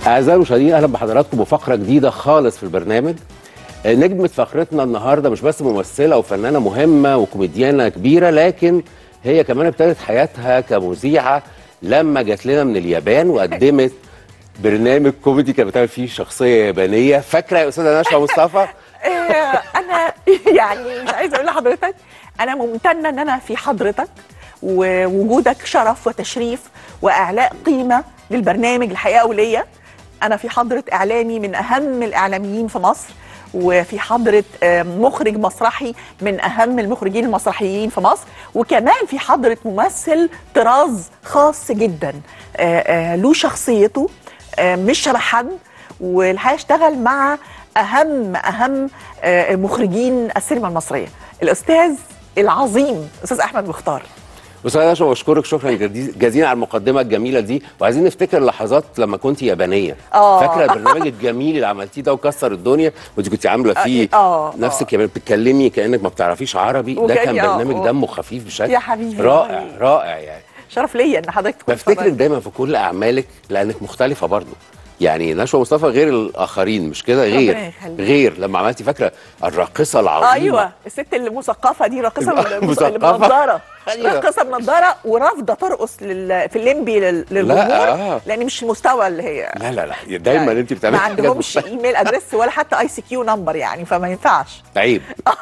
أعزائي المشاهدين أهلا بحضراتكم وفقرة جديدة خالص في البرنامج نجمة فقرتنا النهاردة مش بس ممثلة وفنانة مهمة وكوميديانة كبيرة لكن هي كمان ابتدت حياتها كمذيعة لما جات لنا من اليابان وقدمت برنامج كوميدي كانت بتعمل فيه شخصية يابانية فاكرة يا أستاذة نشوى مصطفى؟ آه، انا يعني مش عايزه اقول لحضرتك انا ممتنه ان انا في حضرتك ووجودك شرف وتشريف واعلاء قيمه للبرنامج الحقيقه وليا انا في حضره اعلامي من اهم الاعلاميين في مصر وفي حضرة آه، مخرج مسرحي من أهم المخرجين المسرحيين في مصر وكمان في حضرة ممثل طراز خاص جدا آه، آه، له شخصيته آه، مش شبه حد والحقيقة اشتغل مع أهم أهم آه، مخرجين السينما المصرية الأستاذ العظيم أستاذ أحمد مختار أستاذة نشوى بشكرك شكرا جدي- جزيلا على المقدمة الجميلة دي وعايزين نفتكر لحظات لما كنت يابانية آه. فاكرة البرنامج الجميل اللي عملتيه ده وكسر الدنيا وانت كنت عاملة فيه آه، نفسك يا بتتكلمي كأنك ما بتعرفيش عربي ده وكأني- كان آه، برنامج آه. دمه خفيف بشكل يا حبيبي رائع والله. رائع يعني شرف ليا إن حضرتك تكون بفتكرك اتفضلت. دايما في كل اعمالك لانك مختلفه برضه يعني نشوى مصطفى غير الاخرين مش كده غير يخليك. غير لما عملتي فاكره الراقصه العظيمه ايوه الست المثقفه دي راقصه من- اللي مثقفة. بنضاره أيوة. راقصه بنضاره ورافضه ترقص لل... في الليمبي لل... للجمهور آه. لان مش المستوى اللي هي لا لا لا دايما يعني انت بتعملي ما حاجات عندهمش مختلفة. ايميل ادريس ولا حتى اي سي كيو نمبر يعني فما ينفعش عيب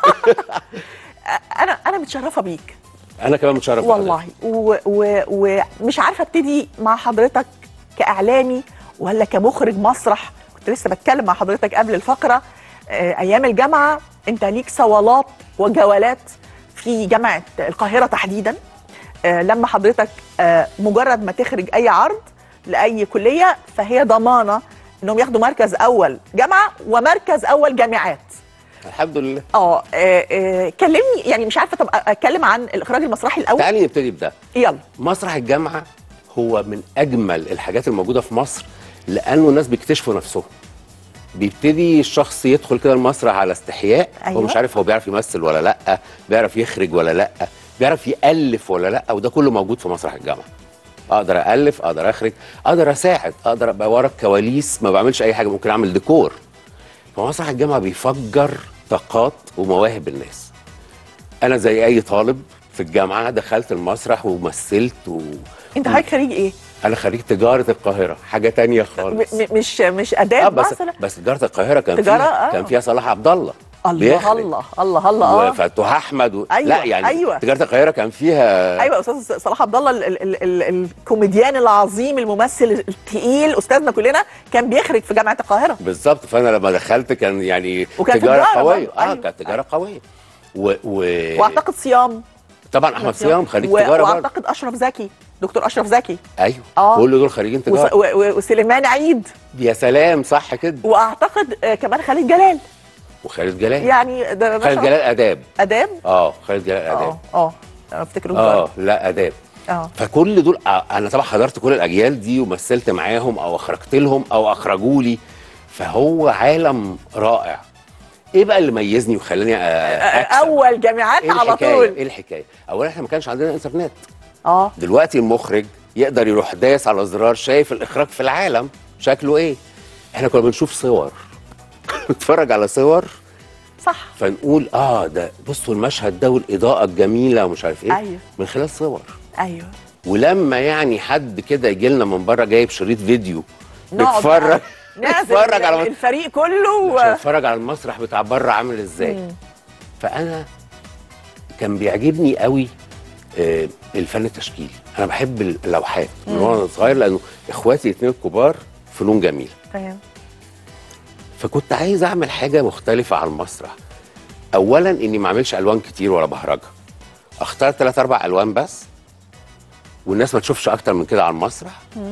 انا انا متشرفه بيك انا كمان متشرف بحضرتك. والله ومش و... و... ومش عارفه ابتدي مع حضرتك كاعلامي ولا كمخرج مسرح كنت لسه بتكلم مع حضرتك قبل الفقره آه، ايام الجامعه انت ليك صولات وجولات في جامعه القاهره تحديدا آه، لما حضرتك آه، مجرد ما تخرج اي عرض لاي كليه فهي ضمانه انهم ياخدوا مركز اول جامعه ومركز اول جامعات الحمد لله اه آه، آه، كلمني يعني مش عارفه طب اتكلم عن الاخراج المسرحي الاول تعالي نبتدي بده يلا مسرح الجامعه هو من اجمل الحاجات الموجوده في مصر لانه الناس بيكتشفوا نفسهم بيبتدي الشخص يدخل كده المسرح على استحياء أيوة. هو مش عارف هو بيعرف يمثل ولا لا بيعرف يخرج ولا لا بيعرف يالف ولا لا وده كله موجود في مسرح الجامعه اقدر الف اقدر اخرج اقدر اساعد اقدر ابقى ورا الكواليس ما بعملش اي حاجه ممكن اعمل ديكور فمسرح الجامعه بيفجر طاقات ومواهب الناس انا زي اي طالب في الجامعه دخلت المسرح ومثلت و... انت حضرتك خريج ايه؟ انا خريج تجاره القاهره حاجه تانية خالص م- م- مش مش اه اداب بس مثلا بس تجاره القاهره كان تجارة، فيها آه. كان فيها صلاح عبد الله الله بيخرج. الله الله الله اه وفتوح احمد و... أيوة، لا يعني أيوة. تجاره القاهره كان فيها ايوه استاذ صلاح عبد الله ال- ال- ال- ال- الكوميديان العظيم الممثل التقيل استاذنا كلنا كان بيخرج في جامعه القاهره بالظبط فانا لما دخلت كان يعني وكان تجاره تجارة قويه برضه، اه أيوة. كانت تجاره قويه و... و... واعتقد صيام طبعا احمد صيام خريج و- تجاره برضه واعتقد اشرف زكي دكتور اشرف زكي ايوه آه. كل دول خريجين وس- تجاره و- و- وسليمان عيد يا سلام صح كده واعتقد آه، كمان خالد جلال وخالد جلال يعني ده خالد جلال اداب اداب اه خالد جلال اداب اه اه أنا افتكره اه لا اداب اه فكل دول آه، انا طبعا حضرت كل الاجيال دي ومثلت معاهم او اخرجت لهم او اخرجوا لي فهو عالم رائع ايه بقى اللي ميزني وخلاني آه، اكسب اول جامعات ايه على الحكايه طول ايه الحكايه اولا احنا ما كانش عندنا انترنت اه دلوقتي المخرج يقدر يروح دايس على زرار شايف الاخراج في العالم شكله ايه احنا كنا بنشوف صور نتفرج على صور صح فنقول اه ده بصوا المشهد ده والاضاءه الجميله ومش عارف ايه أيوه. من خلال صور ايوه ولما يعني حد كده يجي لنا من بره جايب شريط فيديو نقعد نتفرج بقى نعزل نتفرج على الفريق كله عشان و... نتفرج على المسرح بتاع بره عامل ازاي مم. فانا كان بيعجبني قوي آه، الفن التشكيلي انا بحب اللوحات من وانا صغير لانه اخواتي الاثنين الكبار فنون جميله تمام فكنت عايز اعمل حاجه مختلفه على المسرح اولا اني ما اعملش الوان كتير ولا بهرجها اختار ثلاث اربع الوان بس والناس ما تشوفش اكتر من كده على المسرح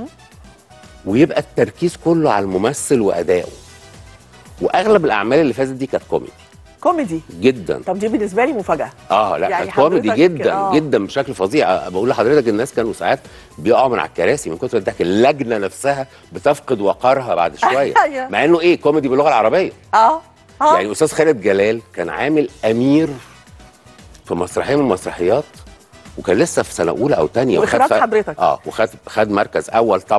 ويبقى التركيز كله على الممثل وادائه واغلب الاعمال اللي فاتت دي كانت كوميدي كوميدي جدا طب دي بالنسبه لي مفاجاه اه لا يعني كانت كوميدي حضرتك- جدا آه. جدا بشكل فظيع بقول لحضرتك الناس كانوا ساعات بيقعوا من على الكراسي من كتر الضحك اللجنه نفسها بتفقد وقارها بعد شويه أيوة. مع انه ايه كوميدي باللغه العربيه اه اه يعني استاذ خالد جلال كان عامل امير في مسرحيه من المسرحيات وكان لسه في سنه اولى او ثانيه وإخراج حضرتك. اه وخد خد مركز اول طبعا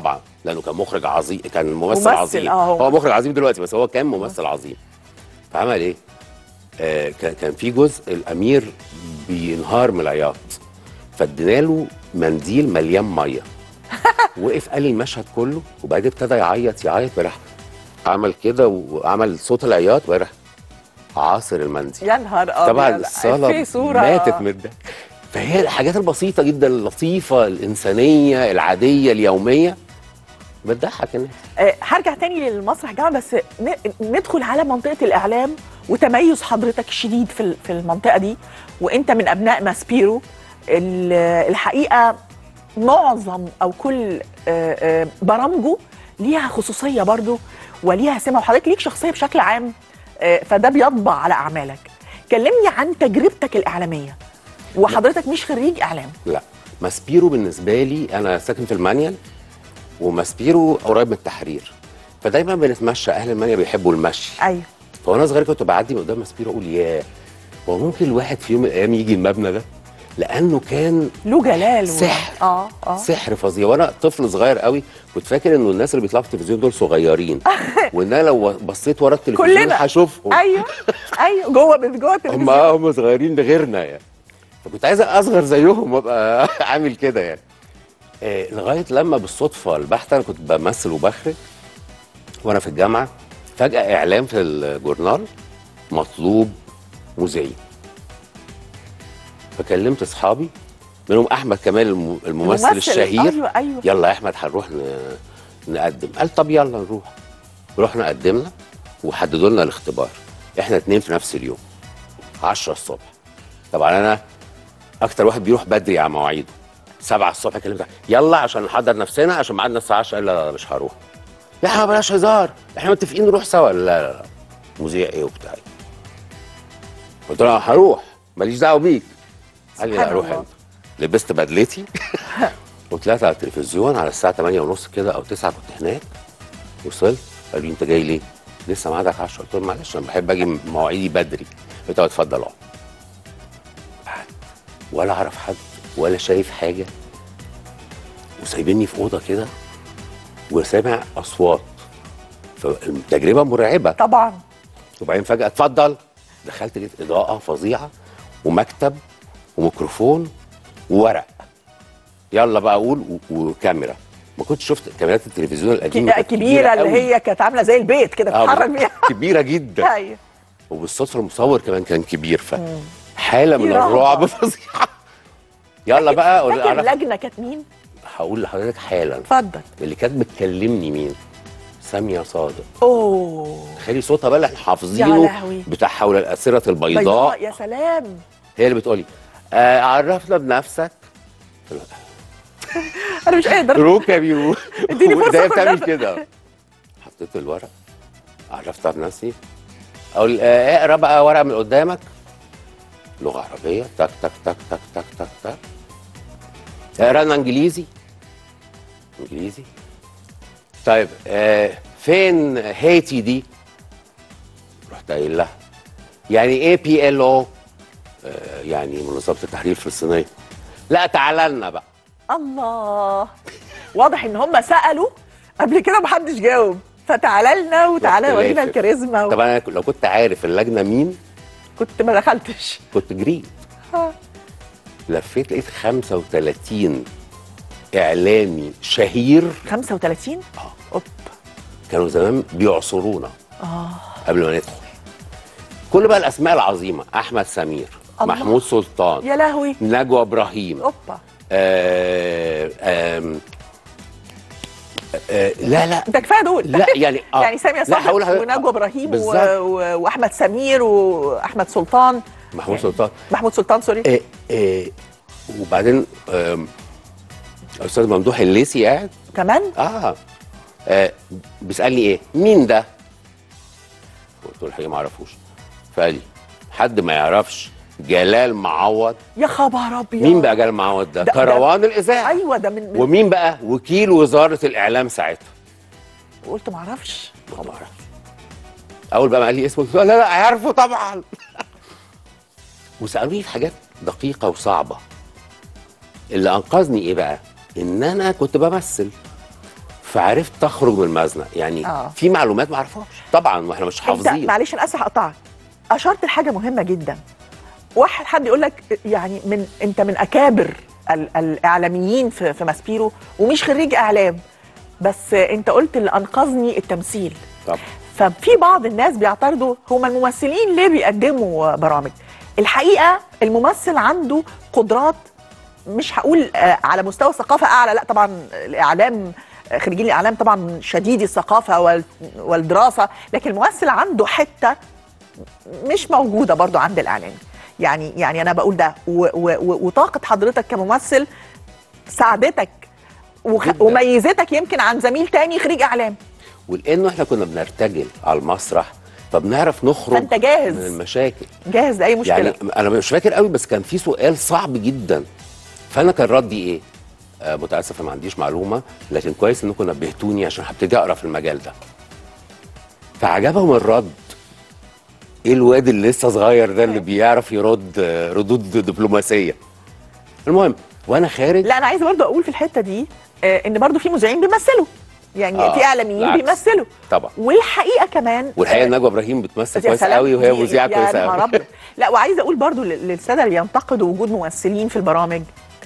لانه كان مخرج عظيم كان ممثل, ممثل، عظيم آه، هو. هو مخرج عظيم دلوقتي بس هو كان ممثل عظيم فعمل ايه آه كان كان في جزء الامير بينهار من العياط فادينا له منديل مليان ميه وقف قال لي المشهد كله وبعدين ابتدى يعيط يعيط وراح عمل كده وعمل صوت العياط وراح عاصر المنديل يا نهار ابيض طبعا الصاله في صوره ماتت من الضحك فهي الحاجات البسيطه جدا اللطيفه الانسانيه العاديه اليوميه بتضحك الناس آه، هرجع تاني للمسرح جامعة بس ن- ندخل على منطقة الإعلام وتميز حضرتك الشديد في ال- في المنطقة دي وأنت من أبناء ماسبيرو ال- الحقيقة معظم أو كل آه، آه، برامجه ليها خصوصية برضو وليها سمة وحضرتك ليك شخصية بشكل عام آه، فده بيطبع على أعمالك كلمني عن تجربتك الإعلامية وحضرتك مش خريج إعلام لا ماسبيرو بالنسبه لي انا ساكن في المانيال وماسبيرو قريب من التحرير فدايما بنتمشى اهل المانيال بيحبوا المشي أيوه فوانا صغير كنت بعدي من قدام ماسبيرو اقول ياه هو ممكن الواحد في يوم من الايام يجي المبنى ده لانه كان له جلال و- سحر. اه اه سحر فظيع وانا طفل صغير قوي كنت فاكر انه الناس اللي بيطلعوا في التلفزيون دول صغيرين وان انا لو بصيت ورا التلفزيون كلنا. هشوفهم ايوه ايوه جوه من جوه هم التلفزيون هم صغيرين لغيرنا يعني فكنت عايز اصغر زيهم وابقى عامل كده يعني آه لغايه لما بالصدفه البحته انا كنت بمثل وبخرج وانا في الجامعه فجاه اعلان في الجورنال مطلوب مذيعين فكلمت اصحابي منهم احمد كمال الم- الممثل الممثل، الشهير أيوة، أيوة. يلا يا احمد هنروح ن- نقدم قال طب يلا نروح رحنا قدمنا وحددوا لنا الاختبار احنا اتنين في نفس اليوم 10 الصبح طبعا انا اكتر واحد بيروح بدري على مواعيده 7 الصبح كلمت يلا عشان نحضر نفسنا عشان ميعادنا الساعه 10 قال لا لا مش هروح يا احنا بلاش هزار احنا متفقين نروح سوا لا لا لا مذيع ايه وبتاع إيه؟ قلت له هروح ماليش دعوه بيك قال لي لا سبحان روح الله. انت لبست بدلتي وطلعت على التلفزيون على الساعه 8 ونص كده او 9 كنت هناك وصلت قالوا لي انت جاي ليه؟ لسه ميعادك 10 قلت لهم معلش انا بحب اجي مواعيدي بدري قلت له اتفضل اقعد قعدت ولا اعرف حد ولا شايف حاجه وسايبيني في اوضه كده وسامع اصوات فالتجربه مرعبه طبعا وبعدين فجاه اتفضل دخلت لقيت اضاءه فظيعه ومكتب وميكروفون وورق يلا بقى اقول و- وكاميرا ما كنتش شفت كاميرات التلفزيون القديمه ك- كانت كبيره اللي قوي. هي كانت عامله زي البيت كده آه، بتتحرك بيها كبيره جدا ايوه وبالصدفه المصور كمان كان كبير ف حاله من في رهبة. الرعب فظيعه يلا بقى أقول- فاكر أعرف- اللجنه كانت مين؟ هقول لحضرتك حالا اتفضل اللي كانت بتكلمني مين ساميه صادق اوه تخيلي صوتها بقى اللي احنا يا حافظينه لهوي. بتاع حول الاسره البيضاء بيضاء يا سلام هي اللي بتقولي آه عرفنا بنفسك انا مش قادر ركبي و... اديني فرصة وإيديا آخد بتعمل نفس. كده حطيت الورق عرفت عن نفسي اقول آه اقرا بقى ورقه من قدامك لغه عربيه تك تك تك تك تك تك تك اقرا لنا انجليزي انجليزي طيب آه فين هيتي دي رحت قايل لها يعني ايه بي ال او يعني منظمه التحرير الفلسطينيه لا تعالى لنا بقى الله واضح ان هم سالوا قبل كده محدش جاوب فتعالى لنا وتعالى رحت ورينا لافف. الكاريزما و... طبعا انا لو كنت عارف اللجنه مين كنت ما دخلتش كنت جريت آه. لفيت لقيت 35 اعلامي شهير 35 آه. اوب كانوا زمان بيعصرونا اه قبل ما ندخل كل بقى الاسماء العظيمه احمد سمير الله. محمود سلطان يا لهوي نجوى ابراهيم اوبا آه آم، آه لا لا ده كفايه دول لا يعني آه يعني سامية لا، صادق هقول لحضرتك- ونجوى ابراهيم و... بالظبط. و... واحمد سمير واحمد سلطان محمود سلطان محمود سلطان سوري آه آه وبعدين آم، استاذ ممدوح الليسي قاعد كمان اه, آه بيسالني ايه مين ده قلت له الحقيقه ما اعرفوش فقال لي حد ما يعرفش جلال معوض يا خبر ابيض مين بقى جلال معوض ده, ده- كروان الاذاعه ايوه ده من, من... ومين بقى وكيل وزاره الاعلام ساعتها قلت ما اعرفش ما اعرفش اول بقى ما قال لي اسمه قلت له لا لا عارفه طبعا وسالوني في حاجات دقيقه وصعبه اللي انقذني ايه بقى ان انا كنت بمثل فعرفت تخرج من المزنق يعني آه. في معلومات ما اعرفهاش طبعا واحنا مش انت حافظين معلش انا اسف هقطعك اشرت لحاجه مهمه جدا واحد حد يقول لك يعني من انت من اكابر ال- الاعلاميين في في ماسبيرو ومش خريج اعلام بس انت قلت اللي انقذني التمثيل طبعا ففي بعض الناس بيعترضوا هما الممثلين ليه بيقدموا برامج الحقيقه الممثل عنده قدرات مش هقول آه، على مستوى الثقافه اعلى لا طبعا الاعلام آه، خريجين الاعلام طبعا شديدي الثقافه وال- والدراسه لكن الممثل عنده حته مش موجوده برضو عند الاعلامي يعني يعني انا بقول ده و- و- و- وطاقه حضرتك كممثل ساعدتك وخ- جداً. وميزتك يمكن عن زميل تاني خريج اعلام ولانه احنا كنا بنرتجل على المسرح فبنعرف نخرج فأنت جاهز. من المشاكل جاهز لاي مشكله يعني انا مش فاكر قوي بس كان في سؤال صعب جدا فانا كان ردي ايه آه متاسف أنا ما عنديش معلومه لكن كويس انكم نبهتوني عشان هبتدي اقرا في المجال ده فعجبهم الرد ايه الواد اللي لسه صغير ده اللي بيعرف يرد آه، ردود دبلوماسيه المهم وانا خارج لا انا عايزه برضو اقول في الحته دي آه، ان برضو في مذيعين بيمثلوا يعني آه، في اعلاميين بالعكس. بيمثلوا طبعا والحقيقه كمان والحقيقه آه، نجوى ابراهيم بتمثل يا كويس سلام، قوي وهي دي- مذيعه يا كويسه نهار قوي أبيض. لا وعايزه اقول برضو لل- للساده اللي ينتقدوا وجود ممثلين في البرامج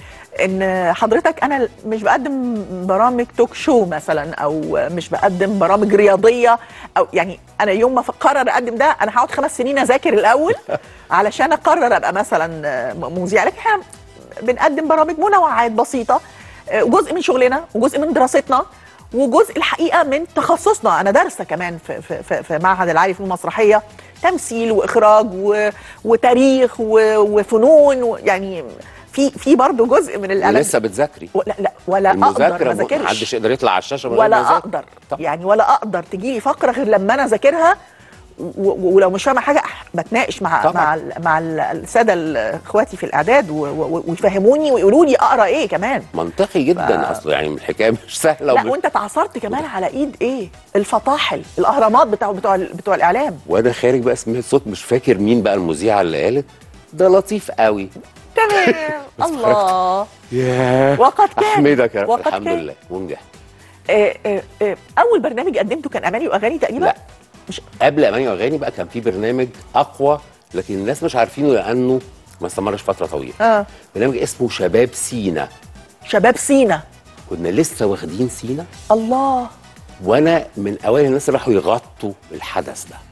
ان حضرتك انا مش بقدم برامج توك شو مثلا او مش بقدم برامج رياضيه او يعني انا يوم ما اقرر اقدم ده انا هقعد خمس سنين اذاكر الاول علشان اقرر ابقى مثلا مذيع لكن احنا بنقدم برامج منوعات بسيطه جزء من شغلنا وجزء من دراستنا وجزء الحقيقه من تخصصنا انا دارسه كمان في في في, في معهد العالي في المسرحيه تمثيل واخراج و وتاريخ و وفنون و يعني في في برضه جزء من الاعلام ولسه بتذاكري لا لا ولا اقدر ما المذاكره ذاكرش محدش يقدر يطلع على الشاشه من غير ما ولا يذاكر. اقدر طبعا. يعني ولا اقدر تجي لي فقره غير لما انا اذاكرها و- و- ولو مش فاهمه حاجه أح- بتناقش مع طبعا. مع ال- مع ال- الساده ال- اخواتي في الاعداد و- و- ويفهموني ويقولوا لي اقرا ايه كمان منطقي جدا اصله يعني الحكايه مش سهله لا وب- وانت اتعصرت كمان على ايد ايه الفطاحل الاهرامات بتوع بتوع ال- بتوع الاعلام وانا خارج بقى سمعت صوت مش فاكر مين بقى المذيعه اللي قالت ده لطيف قوي تمام الله ياه وقد كان احمدك يا رب وقد الحمد كان. لله ونجحت آه، آه، آه، اول برنامج قدمته كان اماني واغاني تقريبا لا مش قبل اماني واغاني بقى كان في برنامج اقوى لكن الناس مش عارفينه لانه ما استمرش فتره طويله اه برنامج اسمه شباب سينا شباب سينا كنا لسه واخدين سينا الله وانا من اوائل الناس اللي راحوا يغطوا الحدث ده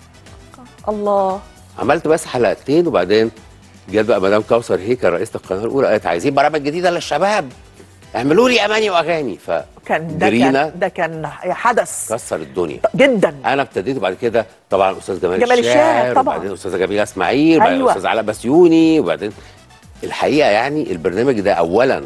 الله عملت بس حلقتين وبعدين جت بقى مدام كوثر هيكل رئيسه القناه الاولى قالت عايزين برامج جديده للشباب اعملوا لي اماني واغاني كان ده فجرينا كان ده كان حدث كسر الدنيا جدا انا ابتديت وبعد كده طبعا استاذ جمال, جمال الشاعر طبعاً. وبعدين استاذه جميله اسماعيل وبعدين أيوة. استاذ علاء بسيوني وبعدين الحقيقه يعني البرنامج ده اولا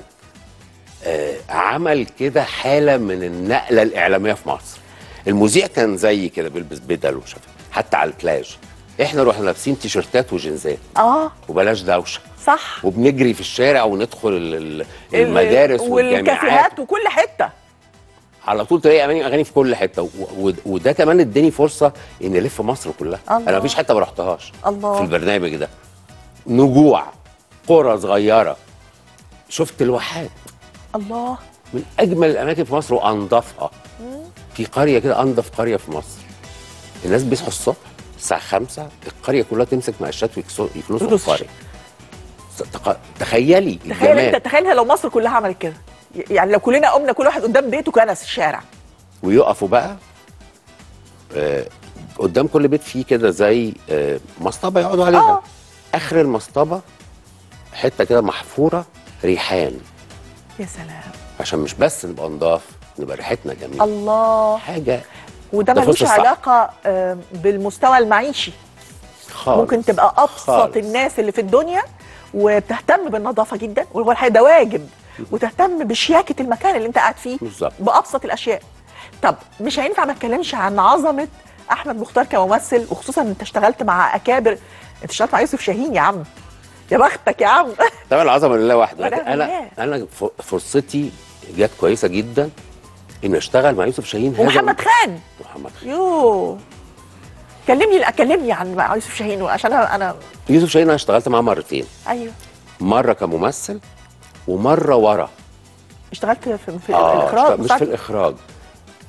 آه عمل كده حاله من النقله الاعلاميه في مصر المذيع كان زي كده بيلبس بدل وشف حتى على البلاج احنا رحنا لابسين تيشرتات وجنزات اه وبلاش دوشه صح وبنجري في الشارع وندخل ال- ال- المدارس والجامعات والكافيهات وكل حته على طول تلاقي اغاني اغاني في كل حته و- و- وده كمان اداني فرصه اني الف مصر كلها الله. انا مفيش حته ما رحتهاش الله. في البرنامج ده نجوع قرى صغيره شفت الواحات الله من اجمل الاماكن في مصر وانضفها في قريه كده انضف قريه في مصر الناس بيصحوا الصبح الساعه 5 القريه كلها تمسك مقشات ويكسو- يكنسوا يكنسوا. القريه تق- تخيلي تخيل الجمال انت تخيل لو مصر كلها عملت كده يعني لو كلنا قمنا كل واحد قدام بيته كنس الشارع ويقفوا بقى آه قدام كل بيت فيه كده زي آه مصطبه يقعدوا عليها آه. اخر المصطبه حته كده محفوره ريحان يا سلام عشان مش بس نبقى نضاف نبقى ريحتنا جميله الله حاجه وده ده ملوش فرصة صح. علاقه آه، بالمستوى المعيشي خالص ممكن تبقى ابسط خالص. الناس اللي في الدنيا وبتهتم بالنظافه جدا وهو الحقيقه ده واجب وتهتم بشياكه المكان اللي انت قاعد فيه بالظبط. بابسط الاشياء طب مش هينفع ما اتكلمش عن عظمه احمد مختار كممثل وخصوصا انت اشتغلت مع اكابر انت اشتغلت مع يوسف شاهين يا عم يا بختك يا عم طبعا العظمه لله وحده لكن ونعم انا بالله. انا ف- فرصتي جت كويسه جدا ان اشتغل مع يوسف شاهين هذا ومحمد خان محمد خان يو كلمني كلمني عن مع يوسف شاهين عشان انا انا يوسف شاهين انا اشتغلت معاه مرتين ايوه مره كممثل ومره ورا اشتغلت في, في آه، الاخراج مش في مساعد- الاخراج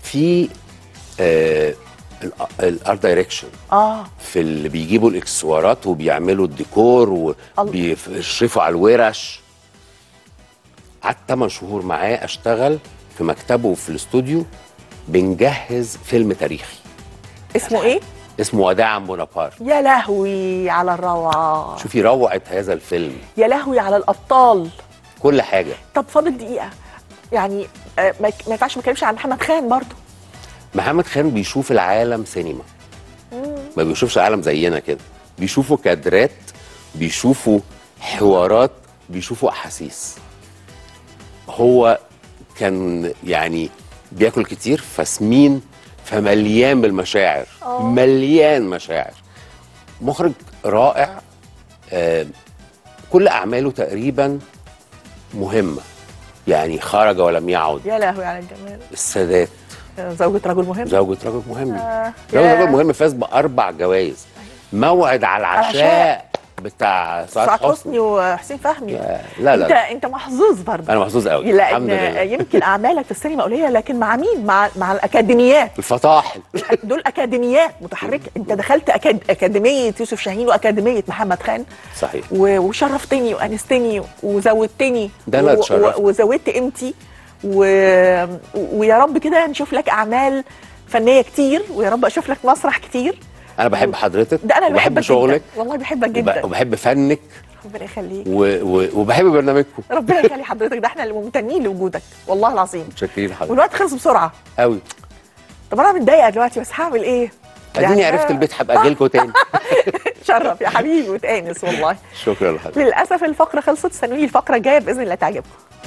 في آه الارت دايركشن اه في اللي بيجيبوا الاكسسوارات وبيعملوا الديكور وبيشرفوا على الورش قعدت 8 شهور معاه اشتغل في مكتبه وفي الاستوديو بنجهز فيلم تاريخي اسمه ايه اسمه وداعا بونابرت يا لهوي على الروعه شوفي روعه هذا الفيلم يا لهوي على الابطال كل حاجه طب فاضل دقيقه يعني آه، ما ما ينفعش ما نتكلمش عن محمد خان برضو محمد خان بيشوف العالم سينما ما بيشوفش العالم زينا كده بيشوفوا كادرات بيشوفوا حوارات بيشوفوا احاسيس هو كان يعني بياكل كتير فسمين فمليان بالمشاعر مليان مشاعر مخرج رائع آه كل اعماله تقريبا مهمه يعني خرج ولم يعد يا لهوي على الجمال السادات آه، زوجة رجل مهم زوجة رجل مهم آه، زوجة يا. رجل مهم فاز بأربع جوائز موعد على العشاء العشاء. بتاع سعاد سعاد حسني حسني وحسين فهمي يا- لا لا انت لا. انت محظوظ برضه انا محظوظ قوي لان الحمد لله يمكن اعمالك في السينما قليله لكن مع مين مع مع الاكاديميات الفطاحل دول اكاديميات متحركه انت دخلت أكاد... اكاديميه يوسف شاهين واكاديميه محمد خان صحيح و... وشرفتني وانستني وزودتني ده أنا و... اتشرفت. و... وزودت قيمتي و... ويا رب كده نشوف لك اعمال فنيه كتير ويا رب اشوف لك مسرح كتير انا بحب حضرتك ده انا اللي وبحب بحبك شغلك جدا والله بحبك وب- جدا وبحب فنك ربنا يخليك و... و... وبحب برنامجكم ربنا يخلي حضرتك ده احنا اللي ممتنين لوجودك والله العظيم متشكرين لحضرتك والوقت خلص بسرعه قوي طب انا متضايقه دلوقتي بس هعمل ايه اديني يعني عرفت أنا- البيت هبقى اجي لكم تاني شرف يا حبيبي وتانس والله شكرا لحضرتك للاسف الفقره خلصت استنوني الفقره الجايه باذن الله تعجبكم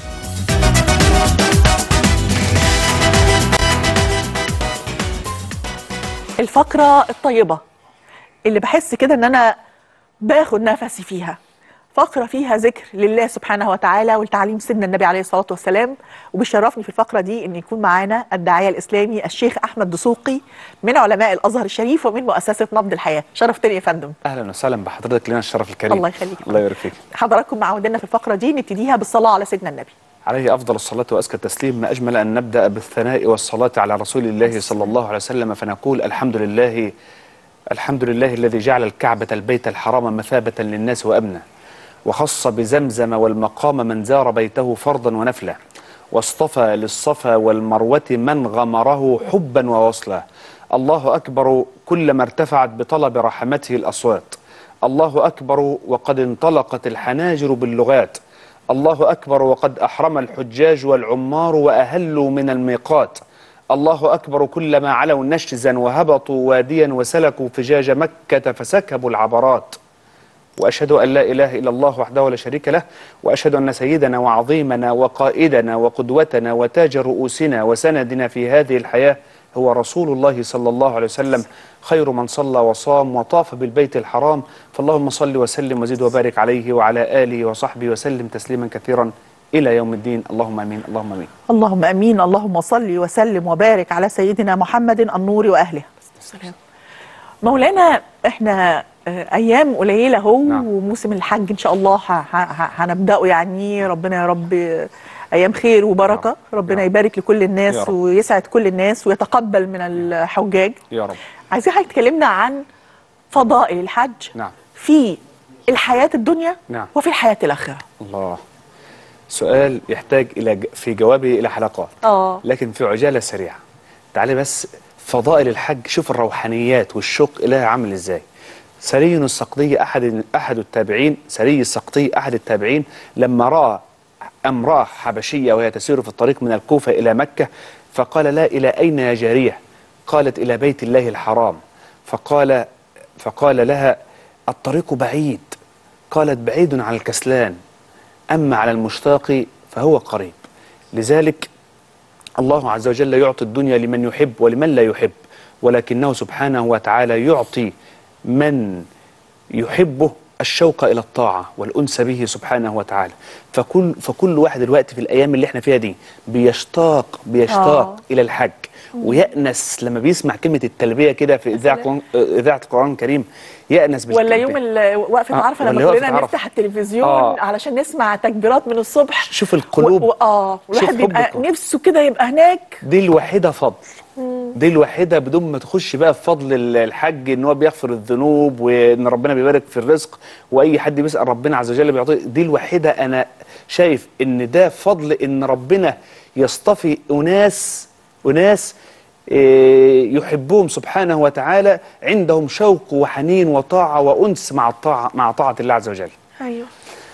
الفقره الطيبه اللي بحس كده ان انا باخد نفسي فيها فقرة فيها ذكر لله سبحانه وتعالى والتعليم سيدنا النبي عليه الصلاة والسلام وبيشرفني في الفقرة دي أن يكون معانا الداعية الإسلامي الشيخ أحمد دسوقي من علماء الأزهر الشريف ومن مؤسسة نبض الحياة شرفتني يا فندم اهلا وسهلا بحضرتك لنا الشرف الكريم الله يخليك. الله يبارك فيك حضراتكم معودنا في الفقرة دي نبتديها بالصلاة على سيدنا النبي عليه افضل الصلاه وازكى التسليم ما اجمل ان نبدا بالثناء والصلاه على رسول الله صلى الله عليه وسلم فنقول الحمد لله الحمد لله الذي جعل الكعبه البيت الحرام مثابه للناس وامنا وخص بزمزم والمقام من زار بيته فرضا ونفلا واصطفى للصفا والمروه من غمره حبا ووصلا الله اكبر كلما ارتفعت بطلب رحمته الاصوات الله اكبر وقد انطلقت الحناجر باللغات الله أكبر وقد أحرم الحجاج والعمار وأهلوا من الميقات الله أكبر كلما علوا نشزا وهبطوا واديا وسلكوا فجاج مكة فسكبوا العبرات وأشهد أن لا إله إلا الله وحده لا شريك له وأشهد أن سيدنا وعظيمنا وقائدنا وقدوتنا وتاج رؤوسنا وسندنا في هذه الحياة هو رسول الله صلى الله عليه وسلم خير من صلى وصام وطاف بالبيت الحرام فاللهم صل وسلم وزد وبارك عليه وعلى آله وصحبه وسلم تسليما كثيرا إلى يوم الدين اللهم أمين اللهم أمين اللهم امين اللهم صل وسلم وبارك على سيدنا محمد النور واهله السلام مولانا احنا آه، ايام قليله اهو نعم. وموسم الحج ان شاء الله ه- ه- ه- هنبداه يعني ربنا يا رب آه، ايام خير وبركه نعم. ربنا نعم. يبارك لكل يا الناس رب. ويسعد كل الناس ويتقبل من الحجاج يا رب عايزين حضرتك تكلمنا عن فضائل الحج نعم في الحياه الدنيا نعم. وفي الحياه الاخره الله سؤال يحتاج إلى ج- في جوابه إلى حلقات اه لكن في عجالة سريعة تعالي بس فضائل الحج شوف الروحانيات والشوق إليها عامل إزاي سري السقطي أحد أحد التابعين سري السقطي أحد التابعين لما رأى امرأة حبشية وهي تسير في الطريق من الكوفة إلى مكة فقال لا إلى أين يا جارية قالت إلى بيت الله الحرام فقال فقال لها الطريق بعيد قالت بعيد عن الكسلان أما على المشتاق فهو قريب لذلك الله عز وجل يعطي الدنيا لمن يحب ولمن لا يحب ولكنه سبحانه وتعالى يعطي من يحبه الشوق الى الطاعه والانس به سبحانه وتعالى فكل فكل واحد دلوقتي في الايام اللي احنا فيها دي بيشتاق بيشتاق آه. الى الحج ويأنس لما بيسمع كلمه التلبيه كده في اذاعه سلام. قرآن- اذاعه القران الكريم يأنس ولا بالتلبية. يوم ال- وقفه آه، عرفه ولا لما وقفة كلنا عرفة. نفتح التلفزيون آه. علشان نسمع تكبيرات من الصبح شوف القلوب و... و... اه والواحد شوف بيبقى حبكم. نفسه كده يبقى هناك دي الوحيده فضل دي الوحيده بدون ما تخش بقى في فضل ال- الحج ان هو بيغفر الذنوب وان ربنا بيبارك في الرزق واي حد بيسال ربنا عز وجل بيعطيه دي الوحيده انا شايف ان ده فضل ان ربنا يصطفي اناس اناس إيه، يحبهم سبحانه وتعالى عندهم شوق وحنين وطاعه وانس مع الطاعه مع طاعه الله عز وجل ايوه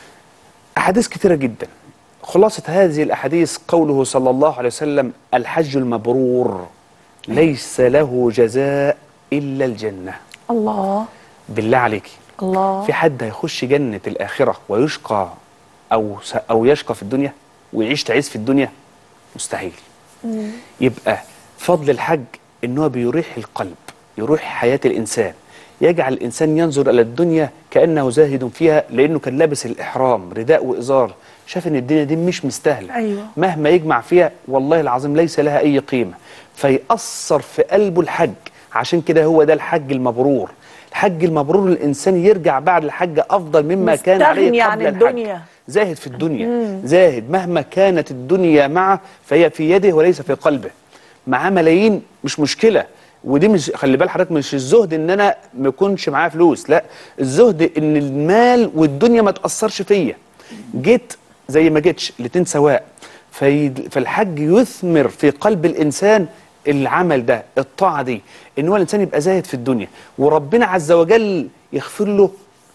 أحاديث كثيرة جدا خلاصة هذه الأحاديث قوله صلى الله عليه وسلم الحج المبرور ليس له جزاء إلا الجنة الله بالله عليك الله في حد هيخش جنة الآخرة ويشقى أو س- أو يشقى في الدنيا ويعيش تعيس في الدنيا مستحيل يبقى فضل الحج إن هو بيريح القلب يروح حياة الإنسان يجعل الإنسان ينظر إلى الدنيا كأنه زاهد فيها لأنه كان لابس الإحرام رداء وإزار شاف إن الدنيا دي مش مستاهلة أيوة. مهما يجمع فيها والله العظيم ليس لها أي قيمة فيأثر في قلبه الحج عشان كده هو ده الحج المبرور الحج المبرور الإنسان يرجع بعد الحج أفضل مما كان عليه مستغني قبل عن الحج. الدنيا. زاهد في الدنيا زاهد مهما كانت الدنيا معه فهي في يده وليس في قلبه معاه ملايين مش مشكلة ودي مش خلي بال حضرتك مش الزهد ان انا ما يكونش معايا فلوس لا الزهد ان المال والدنيا ما تاثرش فيا جيت زي ما جيتش الاتنين سواء في فالحج يثمر في قلب الانسان العمل ده الطاعه دي ان هو الانسان يبقى زاهد في الدنيا وربنا عز وجل يغفر له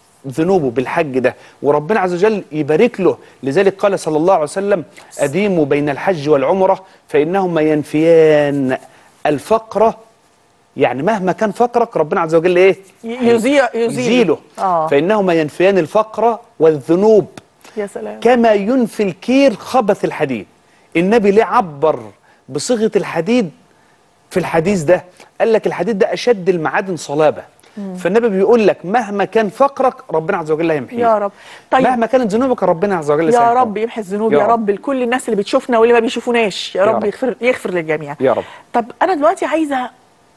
ذنوبه بالحج ده وربنا عز وجل يبارك له لذلك قال صلى الله عليه وسلم أديموا بين الحج والعمرة فإنهما ينفيان الفقر يعني مهما كان فقرك ربنا عز وجل ايه ي- يزيع- يزيله. يزيله آه. فإنهما ينفيان الفقر والذنوب يا سلام كما ينفي الكير خبث الحديد النبي ليه عبر بصيغة الحديد في الحديث ده قال لك الحديد ده أشد المعادن صلابة فالنبي بيقول لك مهما كان فقرك ربنا عز وجل هيمحيه يا رب طيب مهما كانت ذنوبك ربنا عز وجل يا سيمحوها. رب يمحي الذنوب يا يا رب. رب لكل الناس اللي بتشوفنا واللي ما بيشوفوناش يا يا رب رب. يغفر يغفر للجميع يا رب طب انا دلوقتي عايزه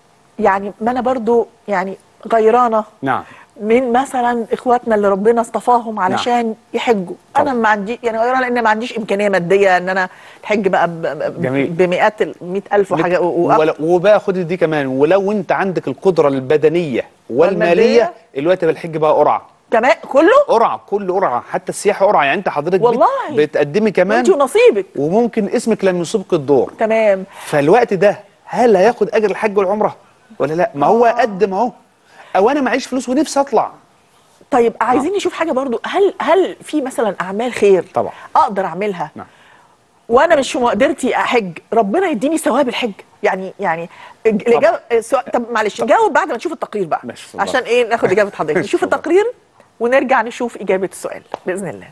يعني ما انا برضو يعني غيرانه نعم من مثلا اخواتنا اللي ربنا اصطفاهم علشان يحجوا انا طبعا. ما عندي يعني غيرانه لان ما عنديش امكانيه ماديه ان انا الحج بقى ب- ب- جميل. بمئات ال- مئة الف وحاجه و- وأكتر. ولا- وبقى خد دي كمان ولو انت عندك القدرة البدنية والمالية والمادية؟ الوقت بالحج بقى قرعة كمان كله قرعة كل قرعة حتى السياحة قرعة يعني انت حضرتك بت- والله. بتقدمي كمان انت ونصيبك وممكن اسمك لم يسبق الدور تمام فالوقت ده هل هياخد اجر الحج والعمره ولا لا ما هو قدم اهو او انا معيش فلوس ونفسي اطلع طيب عايزين نشوف حاجه برضو هل هل في مثلا اعمال خير طبعا. اقدر اعملها نعم. وانا مش في مقدرتي احج ربنا يديني ثواب الحج يعني يعني الج- الاجابه السؤال طب معلش جاوب بعد ما نشوف التقرير بقى ماشي، اتفضل. عشان ايه ناخد اجابه حضرتك نشوف اتفضل. التقرير ونرجع نشوف اجابه السؤال باذن الله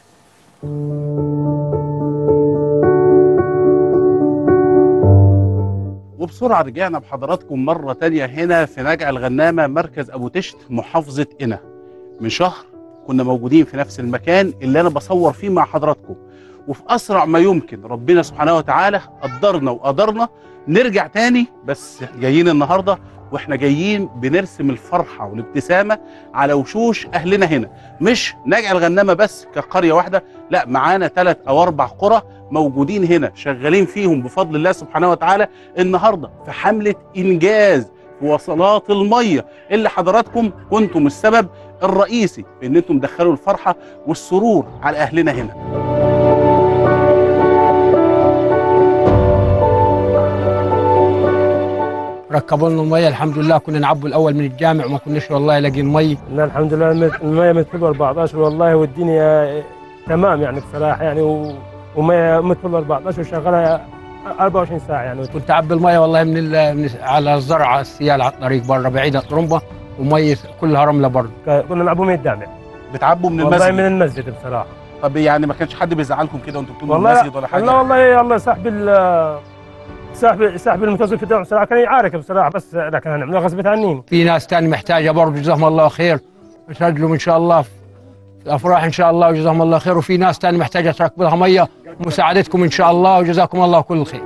وبسرعة رجعنا بحضراتكم مرة تانية هنا في نجع الغنامة مركز أبو تشت محافظة قنا من شهر كنا موجودين في نفس المكان اللي أنا بصور فيه مع حضراتكم وفي أسرع ما يمكن ربنا سبحانه وتعالى قدرنا وقدرنا نرجع تاني بس جايين النهاردة واحنا جايين بنرسم الفرحة والابتسامة على وشوش أهلنا هنا مش نجع الغنامة بس كقرية واحدة لا معانا ثلاث أو أربع قرى موجودين هنا شغالين فيهم بفضل الله سبحانه وتعالى النهارده في حمله انجاز في وصلات الميه اللي حضراتكم كنتم السبب الرئيسي في ان انتم تدخلوا الفرحه والسرور على اهلنا هنا ركبوا لنا الميه الحمد لله كنا نعبوا الاول من الجامع وما كناش والله لاقيين مي لا الحمد لله المت- المية متفل 14 والله والدنيا تمام يعني بصراحه يعني و- ومية متفل 14 وشغاله 24 ساعه يعني كنت اعبي الميه والله من, ال- من على الزرع السيال على الطريق بره بعيد عن الطرمبه وميه كلها رمله برضه ك- كنا نلعبوا من الدامع بتعبوا من والله المسجد من المسجد بصراحه طب يعني ما كانش حد بيزعلكم كده وانتم بتقولوا والله المسجد ولا حاجه لا والله الله صاحب ال صاحب صاحب المتصل في الدعم بصراحه كان يعارك بصراحه بس لكن هنعملها غصبت عني في ناس تاني محتاجه برضه جزاهم الله خير يسجلوا ان شاء الله الافراح ان شاء الله وجزاهم الله خير وفي ناس تاني محتاجه تركب لها ميه مساعدتكم ان شاء الله وجزاكم الله كل خير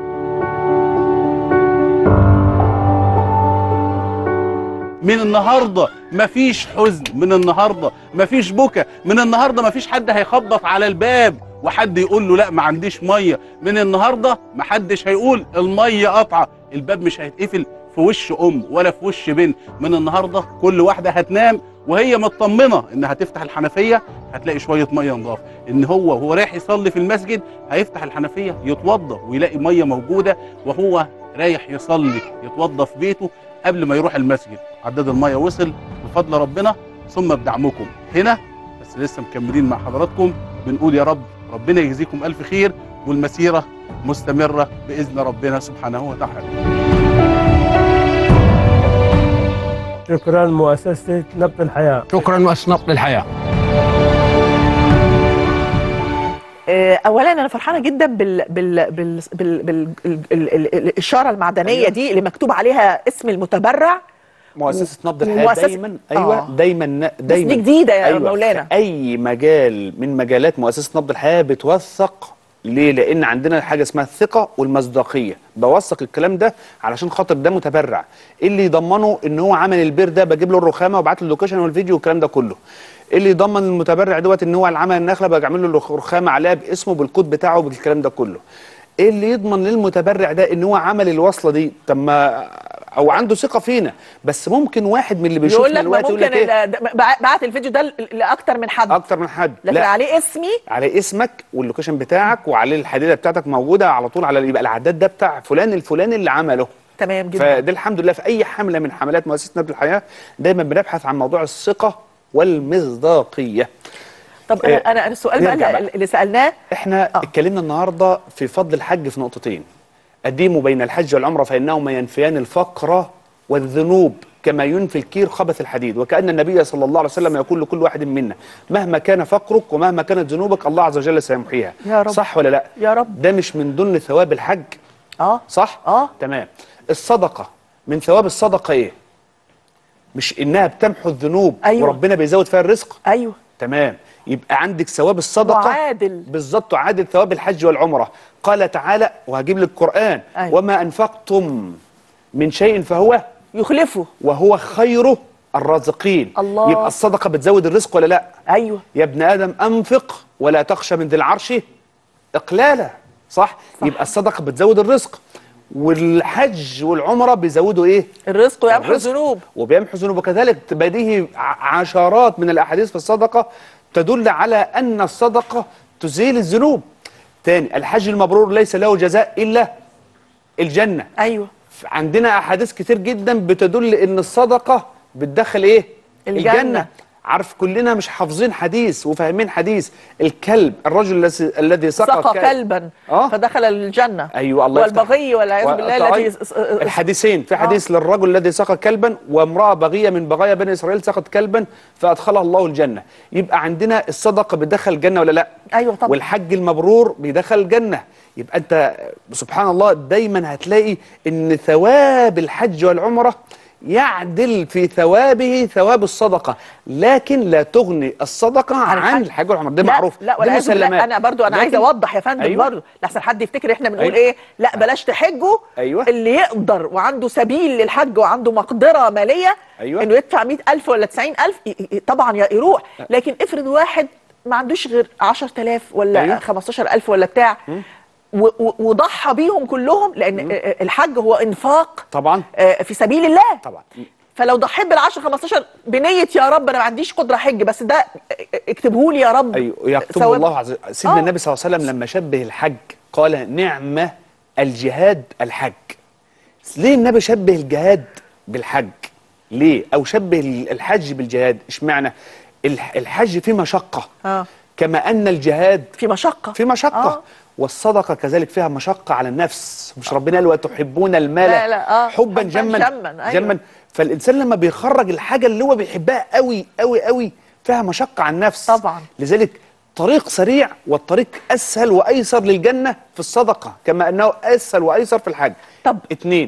من النهارده مفيش حزن من النهارده مفيش بكا من النهارده مفيش حد هيخبط على الباب وحد يقول له لا ما عنديش ميه من النهارده محدش هيقول الميه قطعه الباب مش هيتقفل في وش ام ولا في وش بنت من النهارده كل واحده هتنام وهي مطمنه ان هتفتح الحنفيه هتلاقي شويه ميه نضاف ان هو وهو رايح يصلي في المسجد هيفتح الحنفيه يتوضى ويلاقي ميه موجوده وهو رايح يصلي يتوضى في بيته قبل ما يروح المسجد عداد الميه وصل بفضل ربنا ثم بدعمكم هنا بس لسه مكملين مع حضراتكم بنقول يا رب ربنا يجزيكم الف خير والمسيره مستمره باذن ربنا سبحانه وتعالى شكرا مؤسسة نبض الحياة شكرا مؤسسه نبض الحياه آه، اولا انا فرحانه جدا بال بال بال بال بال ال- ال- ال- الاشاره المعدنيه أيوة. دي اللي مكتوب عليها اسم المتبرع مؤسسه نبض الحياه مؤسسة- دايما ايوه آه. دايما بس دايما دي جديده يا أيوة مولانا في اي مجال من مجالات مؤسسه نبض الحياه بتوثق ليه؟ لان عندنا حاجه اسمها الثقه والمصداقيه بوثق الكلام ده علشان خاطر ده متبرع إيه اللي يضمنه ان هو عمل البير ده بجيب له الرخامه وابعت له اللوكيشن والفيديو والكلام ده كله إيه اللي يضمن المتبرع دوت ان هو اللي عمل النخله بعمل له الرخامه عليها باسمه بالكود بتاعه بالكلام ده كله ايه اللي يضمن للمتبرع ده ان هو عمل الوصله دي طب ما او عنده ثقه فينا بس ممكن واحد من اللي يقول بيشوفنا لك ما دلوقتي يقول ممكن لك ايه ال- ده- بعت الفيديو ده ل- لاكتر من حد اكتر من حد لكن عليه اسمي على اسمك واللوكيشن بتاعك وعليه الحديده بتاعتك موجوده على طول على يبقى العداد ده بتاع فلان الفلاني اللي عمله تمام جدا فده الحمد لله في اي حمله من حملات مؤسسه نبض الحياه دايما بنبحث عن موضوع الثقه والمصداقيه طب إيه، انا انا السؤال بقى نرجع اللي, بقى. اللي سالناه احنا آه. اتكلمنا النهارده في فضل الحج في نقطتين قديموا بين الحج والعمره فانهما ينفيان الفقر والذنوب كما ينفي الكير خبث الحديد وكأن النبي صلى الله عليه وسلم يقول لكل واحد منا مهما كان فقرك ومهما كانت ذنوبك الله عز وجل سيمحيها يا رب. صح ولا لا يا رب. ده مش من ضمن ثواب الحج اه صح آه. تمام الصدقه من ثواب الصدقه ايه مش انها بتمحو الذنوب أيوة. وربنا بيزود فيها الرزق ايوه تمام يبقى عندك ثواب الصدقه وعادل. بالظبط وعادل ثواب الحج والعمره قال تعالى وهجيب لك القران أيوة. وما انفقتم من شيء فهو يخلفه وهو خير الرازقين الله. يبقى الصدقه بتزود الرزق ولا لا ايوه يا ابن ادم انفق ولا تخشى من ذي العرش اقلالا صح, صح. يبقى الصدقه بتزود الرزق والحج والعمره بيزودوا ايه الرزق ويمحو الرزق. الذنوب وبيمحو الذنوب وكذلك بديه ع- عشرات من الاحاديث في الصدقه تدل على ان الصدقه تزيل الذنوب تاني الحج المبرور ليس له جزاء الا الجنه ايوه عندنا احاديث كتير جدا بتدل ان الصدقه بتدخل ايه الجنة. عارف كلنا مش حافظين حديث وفاهمين حديث الكلب الرجل الذي الذي سقى, سقى كلب. كلبا آه. فدخل الجنه ايوه الله يفتح. والبغي والعياذ و- بالله طيب. الذي الحديثين في حديث للرجل الذي سقى كلبا وامراه بغيه من بغايا بني اسرائيل سقت كلبا فادخلها الله الجنه يبقى عندنا الصدقه بتدخل الجنه ولا لا ايوه طبعا والحج المبرور بيدخل الجنه يبقى انت سبحان الله دايما هتلاقي ان ثواب الحج والعمره يعدل في ثوابه ثواب الصدقه لكن لا تغني الصدقه عن عن, الحج. الحج والعمره ده لا معروف لا دي ولا مسلمات انا برضو انا عايزه لكن- اوضح يا فندم أيوة. برضو لحسن حد يفتكر احنا بنقول أيوة. ايه لا بلاش تحجوا أيوة. اللي يقدر وعنده سبيل للحج وعنده مقدره ماليه أيوة. انه يدفع 100000 ولا 90000 ي- ي- طبعا ي- يروح لكن افرض واحد ما عندوش غير 10000 ولا أيوة. 15000 ولا بتاع و- و- وضحى بيهم كلهم لان الحج هو انفاق طبعا آه، في سبيل الله طبعا فلو ضحيت بال 10 15 بنيه يا رب انا ما عنديش قدره حج بس ده اكتبه لي يا رب ايوه يكتب ثواب. الله عز وجل سيدنا آه. النبي صلى الله عليه وسلم لما شبه الحج قال نعمة الجهاد الحج ليه النبي شبه الجهاد بالحج ليه او شبه الحج بالجهاد اشمعنى الح- الحج فيه مشقة اه كما ان الجهاد في مشقه في مشقة آه. والصدقة كذلك فيها مشقة على النفس مش ربنا قال وتحبون المال لا، لا، آه. حبا حباً جما جماً، أيوة. جما فالإنسان لما بيخرج الحاجة اللي هو بيحبها قوي قوي قوي فيها مشقة على النفس طبعاً. لذلك طريق سريع والطريق أسهل وأيسر للجنة في الصدقة كما أنه أسهل وأيسر في الحج طب. اتنين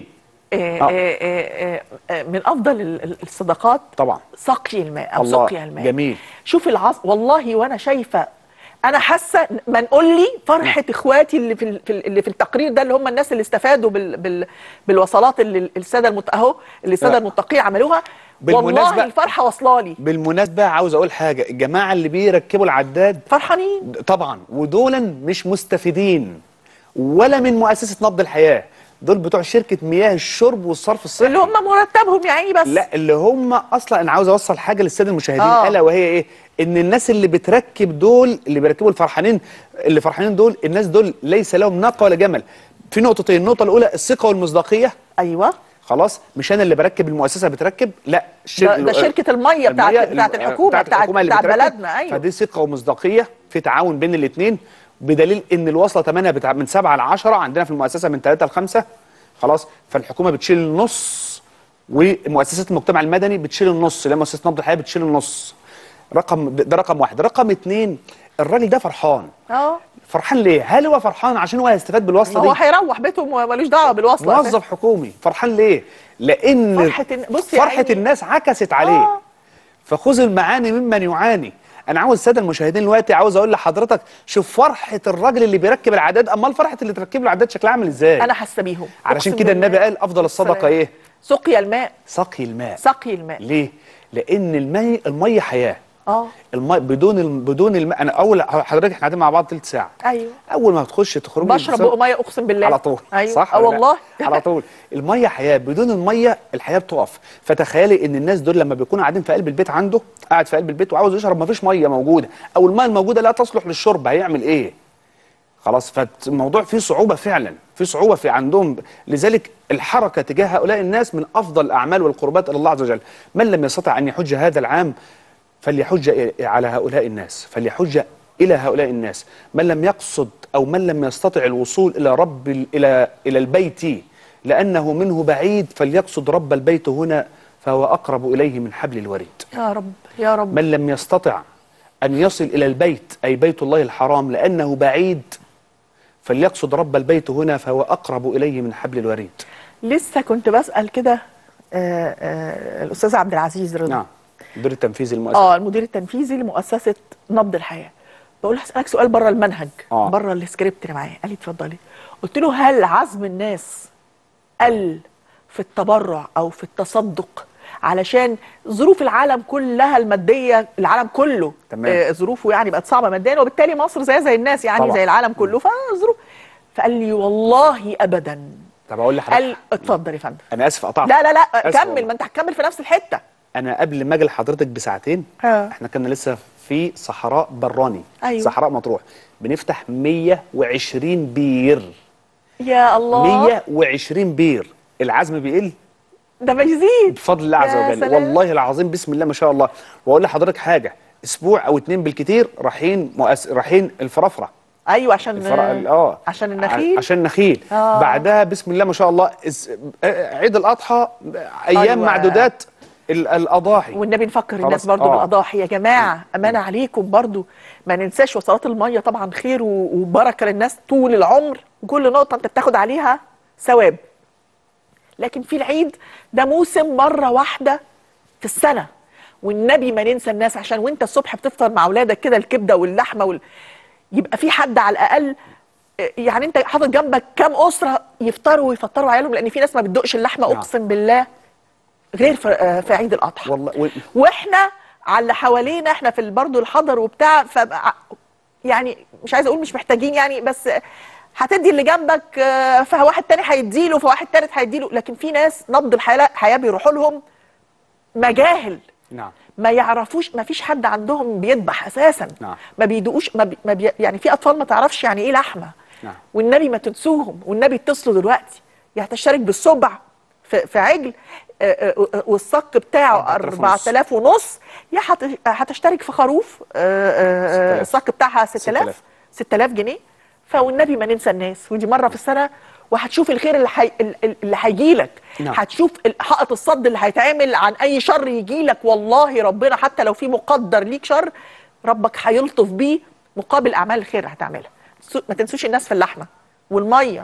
آه، آه. آه، آه، آه، من افضل ال- ال- الصدقات طبعا سقي الماء او الله سقيا الماء جميل شوف العصر والله وانا شايفه انا حاسه ما نقول لي فرحه اخواتي اللي في ال- في ال- اللي في التقرير ده اللي هم الناس اللي استفادوا بال بال بالوصلات اللي الساده المت... اهو اللي الساده لا. المتقين عملوها بالمناسبة- والله الفرحه واصله لي بالمناسبه عاوز اقول حاجه الجماعه اللي بيركبوا العداد فرحانين طبعا ودولا مش مستفيدين ولا من مؤسسه نبض الحياه دول بتوع شركه مياه الشرب والصرف الصحي اللي هم مرتبهم يا عيني بس لا اللي هم اصلا انا عاوز اوصل حاجه للساده المشاهدين آه. الا وهي ايه ان الناس اللي بتركب دول اللي بيركبوا الفرحانين اللي فرحانين دول الناس دول ليس لهم ناقه ولا جمل في نقطتين النقطه الاولى الثقه والمصداقيه ايوه خلاص مش انا اللي بركب المؤسسه بتركب لا ده, ده شركه الميه بتاعت المية- بتاعت الحكومه بتاعت, الحكومة اللي بتاعت بتركب. بلدنا ايوه فدي ثقه ومصداقيه في تعاون بين الاثنين بدليل ان الوصله ثمنها بتاع من 7 ل 10 عندنا في المؤسسه من 3 ل 5 خلاص فالحكومه بتشيل النص ومؤسسات المجتمع المدني بتشيل النص اللي هي مؤسسه نبض الحياه بتشيل النص رقم ده رقم واحد رقم اثنين الراجل ده فرحان اه فرحان ليه؟ هل هو فرحان عشان هو هيستفاد بالوصله هو دي؟ هيروح بيتهم ومالوش دعوه بالوصله موظف حكومي فرحان ليه؟ لان فرحة الن- بص يا فرحه عيني. الناس عكست عليه آه. فخذ المعاني ممن يعاني انا عاوز الساده المشاهدين دلوقتي عاوز اقول لحضرتك شوف فرحه الراجل اللي بيركب العداد امال فرحه اللي تركب له العداد شكلها عامل ازاي انا حاسه بيهم علشان أقسم كده بالله. النبي قال افضل الصدقه سلام. ايه سقيا الماء سقي الماء سقي الماء ليه لان المي الميه حياه اه المي بدون الم... بدون الماء انا اول حضرتك احنا قاعدين مع بعض ثلث ساعه ايوه اول ما تخش تخرج بشرب بق ميه اقسم بالله على طول ايوه صح اه ولا لا؟ والله على طول الميه حياه بدون الميه الحياه بتقف فتخيلي ان الناس دول لما بيكونوا قاعدين في قلب البيت عنده قاعد في قلب البيت وعاوز يشرب مفيش ميه موجوده او الميه الموجوده لا تصلح للشرب هيعمل ايه خلاص فالموضوع فيه صعوبه فعلا في صعوبه في عندهم لذلك الحركه تجاه هؤلاء الناس من افضل الاعمال والقربات الى الله عز وجل من لم يستطع ان يحج هذا العام فليحج على هؤلاء الناس فليحج الى هؤلاء الناس من لم يقصد او من لم يستطع الوصول الى رب ال- الى الى البيت لانه منه بعيد فليقصد رب البيت هنا فهو اقرب اليه من حبل الوريد يا رب يا رب من لم يستطع أن يصل إلى البيت أي بيت الله الحرام لأنه بعيد فليقصد رب البيت هنا فهو أقرب إليه من حبل الوريد لسه كنت بسال كده آه، آه، الاستاذ عبد العزيز رضا نعم مدير التنفيذي المؤسسة اه المدير التنفيذي لمؤسسه نبض الحياه بقول له هسالك سؤال بره المنهج آه. بره السكريبت اللي معايا قال لي اتفضلي قلت له هل عزم الناس قل في التبرع او في التصدق علشان ظروف العالم كلها الماديه العالم كله تمام. آه ظروفه يعني بقت صعبه ماديا وبالتالي مصر زي زي الناس يعني طبعا. زي العالم كله فظروف فقال لي والله ابدا طب أقول قال لحضرتك اتفضل يا فندم أنا آسف قطعت لا لا لا آسف كمل والله. ما انت هتكمل في نفس الحته أنا قبل ما أجي لحضرتك بساعتين آه. إحنا كنا لسه في صحراء براني أيوة. صحراء مطروح بنفتح 120 بير يا الله 120 بير العزم بيقل ده بيزيد بفضل الله عز يا وجل سلام. والله العظيم بسم الله ما شاء الله واقول لحضرتك حاجه اسبوع او اتنين بالكتير رايحين مؤس... رايحين الفرافره ايوه عشان الفرع اه عشان النخيل عشان النخيل آه. بعدها بسم الله ما شاء الله اس... آه، عيد الاضحى ايام أيوة. معدودات ال... الاضاحي والنبي نفكر خلاص، الناس برضو آه. بالاضاحي يا جماعه امانه عليكم برضو ما ننساش وصلات الميه طبعا خير و- وبركه للناس طول العمر كل نقطه انت بتاخد عليها ثواب لكن في العيد ده موسم مره واحده في السنه والنبي ما ننسى الناس عشان وانت الصبح بتفطر مع اولادك كده الكبده واللحمه وال... يبقى في حد على الاقل يعني انت حاطط جنبك كام اسره يفطروا ويفطروا عيالهم لان في ناس ما بتدقش اللحمه نعم. اقسم بالله غير في, آه، في عيد الاضحى والله و... واحنا على اللي حوالينا احنا في برضه الحضر وبتاع ف يعني مش عايزه اقول مش محتاجين يعني بس هتدي اللي جنبك آه، فواحد تاني هيديله فواحد تالت هيديله لكن في ناس نبض الحياه الحياه بيروحوا لهم مجاهل نعم ما يعرفوش ما فيش حد عندهم بيذبح اساسا نعم. ما بيدوقوش ما, بي ما بي يعني في اطفال ما تعرفش يعني ايه لحمه نعم. والنبي ما تنسوهم والنبي اتصلوا دلوقتي يعني تشترك بالسبع في, في عجل آه، آه، آه، والصك بتاعه 4000 ونص. 4000 ونص يا هت- هتشترك في خروف آه، آه، آه، 6000. الصك بتاعها 6000 6000. 6000 جنيه فوالنبي ما ننسى الناس ودي مره في السنه وهتشوف الخير اللي حي... اللي هيجي لك نعم. هتشوف ال- حائط الصد اللي هيتعمل عن اي شر يجي لك والله ربنا حتى لو في مقدر ليك شر ربك هيلطف بيه مقابل اعمال الخير اللي هتعملها سو- ما تنسوش الناس في اللحمه والميه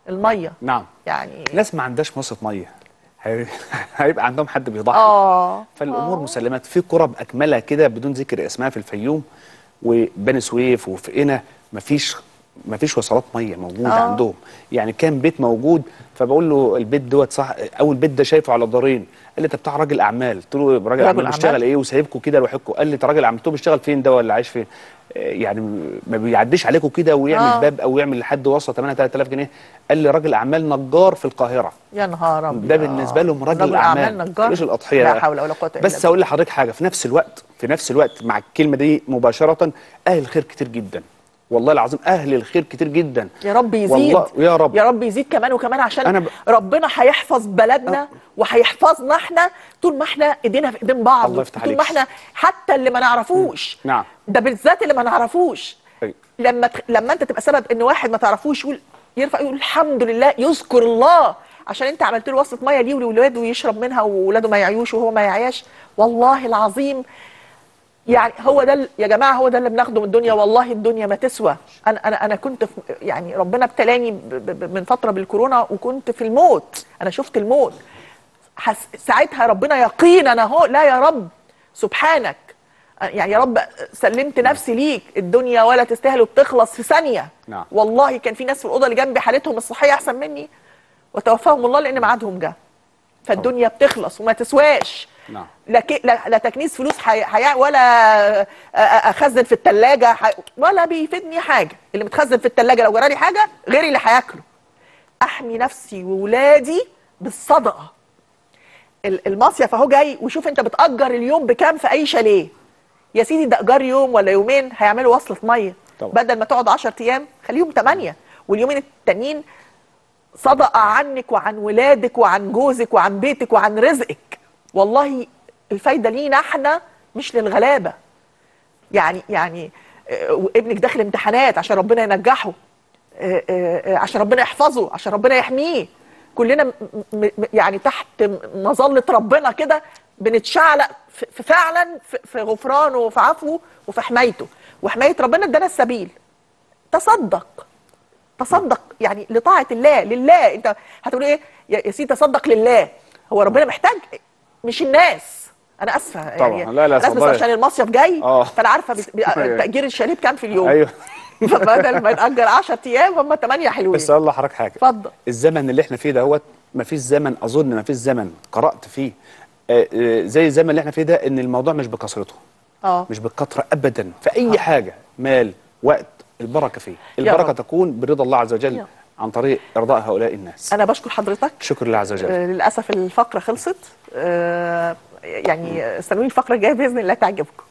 الميه نعم يعني ناس ما عندهاش مصة ميه هي- هيبقى عندهم حد بيضحي اه فالامور مسلمات في قرى باكملها كده بدون ذكر اسمها في الفيوم وبني سويف وفي قنا مفيش مفيش وصلات ميه موجوده آه. عندهم يعني كان بيت موجود فبقول له البيت دوت صح اول بيت ده شايفه على دارين قال لي انت بتاع راجل اعمال قلت له راجل اعمال أعمال؟ بيشتغل ايه وسايبكم كده لوحدكم قال لي انت راجل اعمال قلت له بيشتغل فين ده ولا عايش فين آه، يعني ما بيعديش عليكم كده ويعمل آه. باب او يعمل لحد وصله 8 3000 جنيه قال لي راجل اعمال نجار في القاهره يا نهار ابيض ده بالنسبه لهم راجل اعمال نجار مش الاضحيه لا بقى. حول ولا قوه الا بس اقول لحضرتك حاجه في نفس الوقت في نفس الوقت مع الكلمه دي مباشره اهل الخير كتير جدا والله العظيم اهل الخير كتير جدا يا رب يزيد والله يا رب يا رب يزيد كمان وكمان عشان أنا ب- ربنا هيحفظ بلدنا وهيحفظنا احنا طول ما احنا ايدينا في ايدين بعض الله يفتح طول عليك. ما احنا حتى اللي ما نعرفوش نعم. ده بالذات اللي ما نعرفوش أيوة. لما تخ... لما انت تبقى سبب ان واحد ما تعرفوش يقول يرفع يقول الحمد لله يذكر الله عشان انت عملت له وصله ميه ليه ولولاده ويشرب منها واولاده ما يعيوش وهو ما يعياش والله العظيم يعني هو ده ال- يا جماعه هو ده اللي بناخده من الدنيا والله الدنيا ما تسوى انا انا انا كنت في يعني ربنا ابتلاني ب- ب- من فتره بالكورونا وكنت في الموت انا شفت الموت حس ساعتها ربنا يقينا اهو لا يا رب سبحانك يعني يا رب سلمت نفسي ليك الدنيا ولا تستاهل وبتخلص في ثانيه نعم. والله كان في ناس في الاوضه اللي جنبي حالتهم الصحيه احسن مني وتوفاهم الله لان ميعادهم جه فالدنيا بتخلص وما تسواش نعم. لا, كي لا, لا تكنيس فلوس حي... حي... ولا أ- أ- اخزن في الثلاجه حي... ولا بيفيدني حاجه اللي متخزن في الثلاجه لو جرالي حاجه غيري اللي هياكله احمي نفسي وولادي بالصدقه ال- المصيف اهو جاي وشوف انت بتأجر اليوم بكام في اي شاليه يا سيدي ده ايجار يوم ولا يومين هيعملوا وصلة مية طبعا. بدل ما تقعد 10 ايام خليهم 8 واليومين التانيين صدقة عنك وعن ولادك وعن جوزك وعن بيتك وعن رزقك والله الفايدة لينا احنا مش للغلابة يعني يعني آه، ابنك داخل امتحانات عشان ربنا ينجحه آه، آه، آه، عشان ربنا يحفظه عشان ربنا يحميه كلنا م- م- م- يعني تحت مظلة ربنا كده بنتشعلق في في فعلا في- في غفرانه وفي عفوه وفي حمايته وحماية ربنا ادانا السبيل تصدق تصدق يعني لطاعة الله لله انت هتقول ايه يا يا سيدي تصدق لله هو ربنا محتاج مش الناس انا اسفه طبعاً. يعني لا، لا، أنا آسفة، بس اتفضلي. عشان المصيف جاي آه. فانا عارفه بت- بت- أيوة. تاجير الشاليه بكام في اليوم ايوه فبدل ما يتاجر 10 ايام هم 8 حلوين بس اقول لحضرتك حاجه اتفضل. الزمن اللي احنا فيه دهوت ما فيش زمن اظن ما فيش زمن قرات فيه آه، آه، زي الزمن اللي احنا فيه ده ان الموضوع مش بكثرته اه مش بالكثره ابدا في اي حاجه مال وقت البركه فيه البركه رب. تكون برضا الله عز يا وجل رب. عن طريق ارضاء هؤلاء الناس انا بشكر حضرتك شكر لله عز وجل آه، للاسف الفقره خلصت آه، يعني استنوني الفقره الجايه باذن الله تعجبكم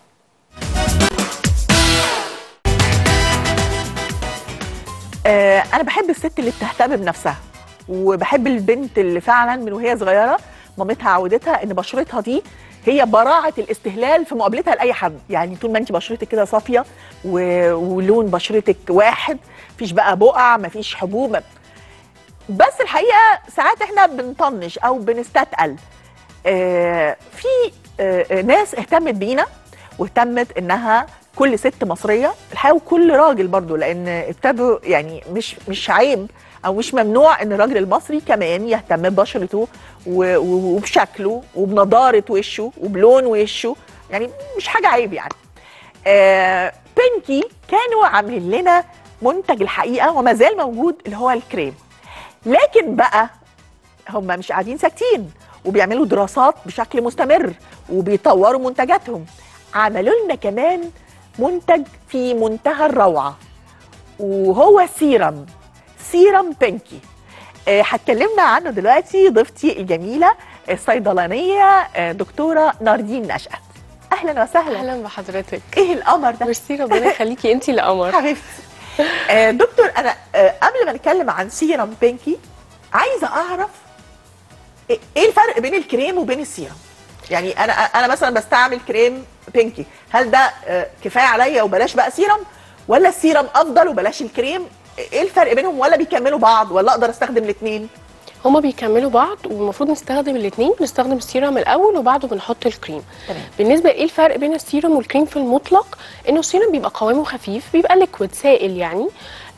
آه، انا بحب الست اللي بتهتم بنفسها وبحب البنت اللي فعلا من وهي صغيره مامتها عودتها ان بشرتها دي هي براعه الاستهلال في مقابلتها لاي حد يعني طول ما انت بشرتك كده صافيه و- ولون بشرتك واحد مفيش بقى بقع مفيش حبوب بس الحقيقه ساعات احنا بنطنش او بنستثقل آه، في آه، آه، ناس اهتمت بينا واهتمت انها كل ست مصريه الحقيقه وكل راجل برضو لان ابتدوا يعني مش مش عيب او مش ممنوع ان الراجل المصري كمان يهتم ببشرته و- و- وبشكله وبنضاره وشه وبلون وشه يعني مش حاجه عيب يعني آه بينكي كانوا عاملين لنا منتج الحقيقه وما زال موجود اللي هو الكريم لكن بقى هم مش قاعدين ساكتين وبيعملوا دراسات بشكل مستمر وبيطوروا منتجاتهم عملوا لنا كمان منتج في منتهى الروعه وهو سيرم سيرم بينكي آه، هتكلمنا عنه دلوقتي ضيفتي الجميله الصيدلانيه آه، دكتوره ناردين نشأت اهلا وسهلا اهلا بحضرتك ايه القمر ده ميرسي ربنا يخليكي انت اللي قمر حبيبتي آه، دكتور انا آه، قبل ما نتكلم عن سيرم بينكي عايزه اعرف إيه- ايه الفرق بين الكريم وبين السيرم يعني انا انا مثلا بستعمل كريم بينكي هل ده آه، كفايه عليا وبلاش بقى سيرم ولا السيرم افضل وبلاش الكريم ايه الفرق بينهم ولا بيكملوا بعض ولا اقدر استخدم الاثنين هما بيكملوا بعض والمفروض نستخدم الاثنين نستخدم السيرم الاول وبعده بنحط الكريم تمام. بالنسبه ايه الفرق بين السيرم والكريم في المطلق انه السيرم بيبقى قوامه خفيف بيبقى ليكويد سائل يعني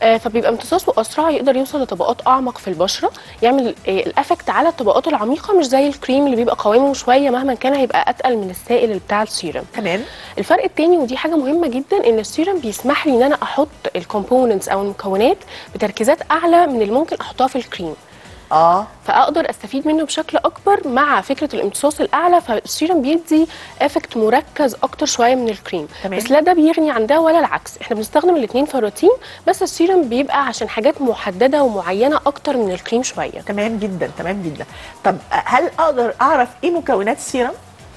آه، فبيبقى امتصاصه اسرع يقدر يوصل لطبقات اعمق في البشره يعمل آه، الافكت على الطبقات العميقه مش زي الكريم اللي بيبقى قوامه شويه مهما كان هيبقى اتقل من السائل اللي بتاع السيرم تمام الفرق التاني ودي حاجه مهمه جدا ان السيرم بيسمح لي ان انا احط الكومبوننتس او المكونات بتركيزات اعلى من اللي ممكن احطها في الكريم اه فاقدر استفيد منه بشكل اكبر مع فكره الامتصاص الاعلى فالسيرم بيدي افكت مركز اكتر شويه من الكريم تمام. بس لا ده بيغني عن ده ولا العكس احنا بنستخدم الاثنين في الروتين بس السيرم بيبقى عشان حاجات محدده ومعينه اكتر من الكريم شويه تمام جدا تمام جدا طب هل اقدر اعرف ايه مكونات السيرم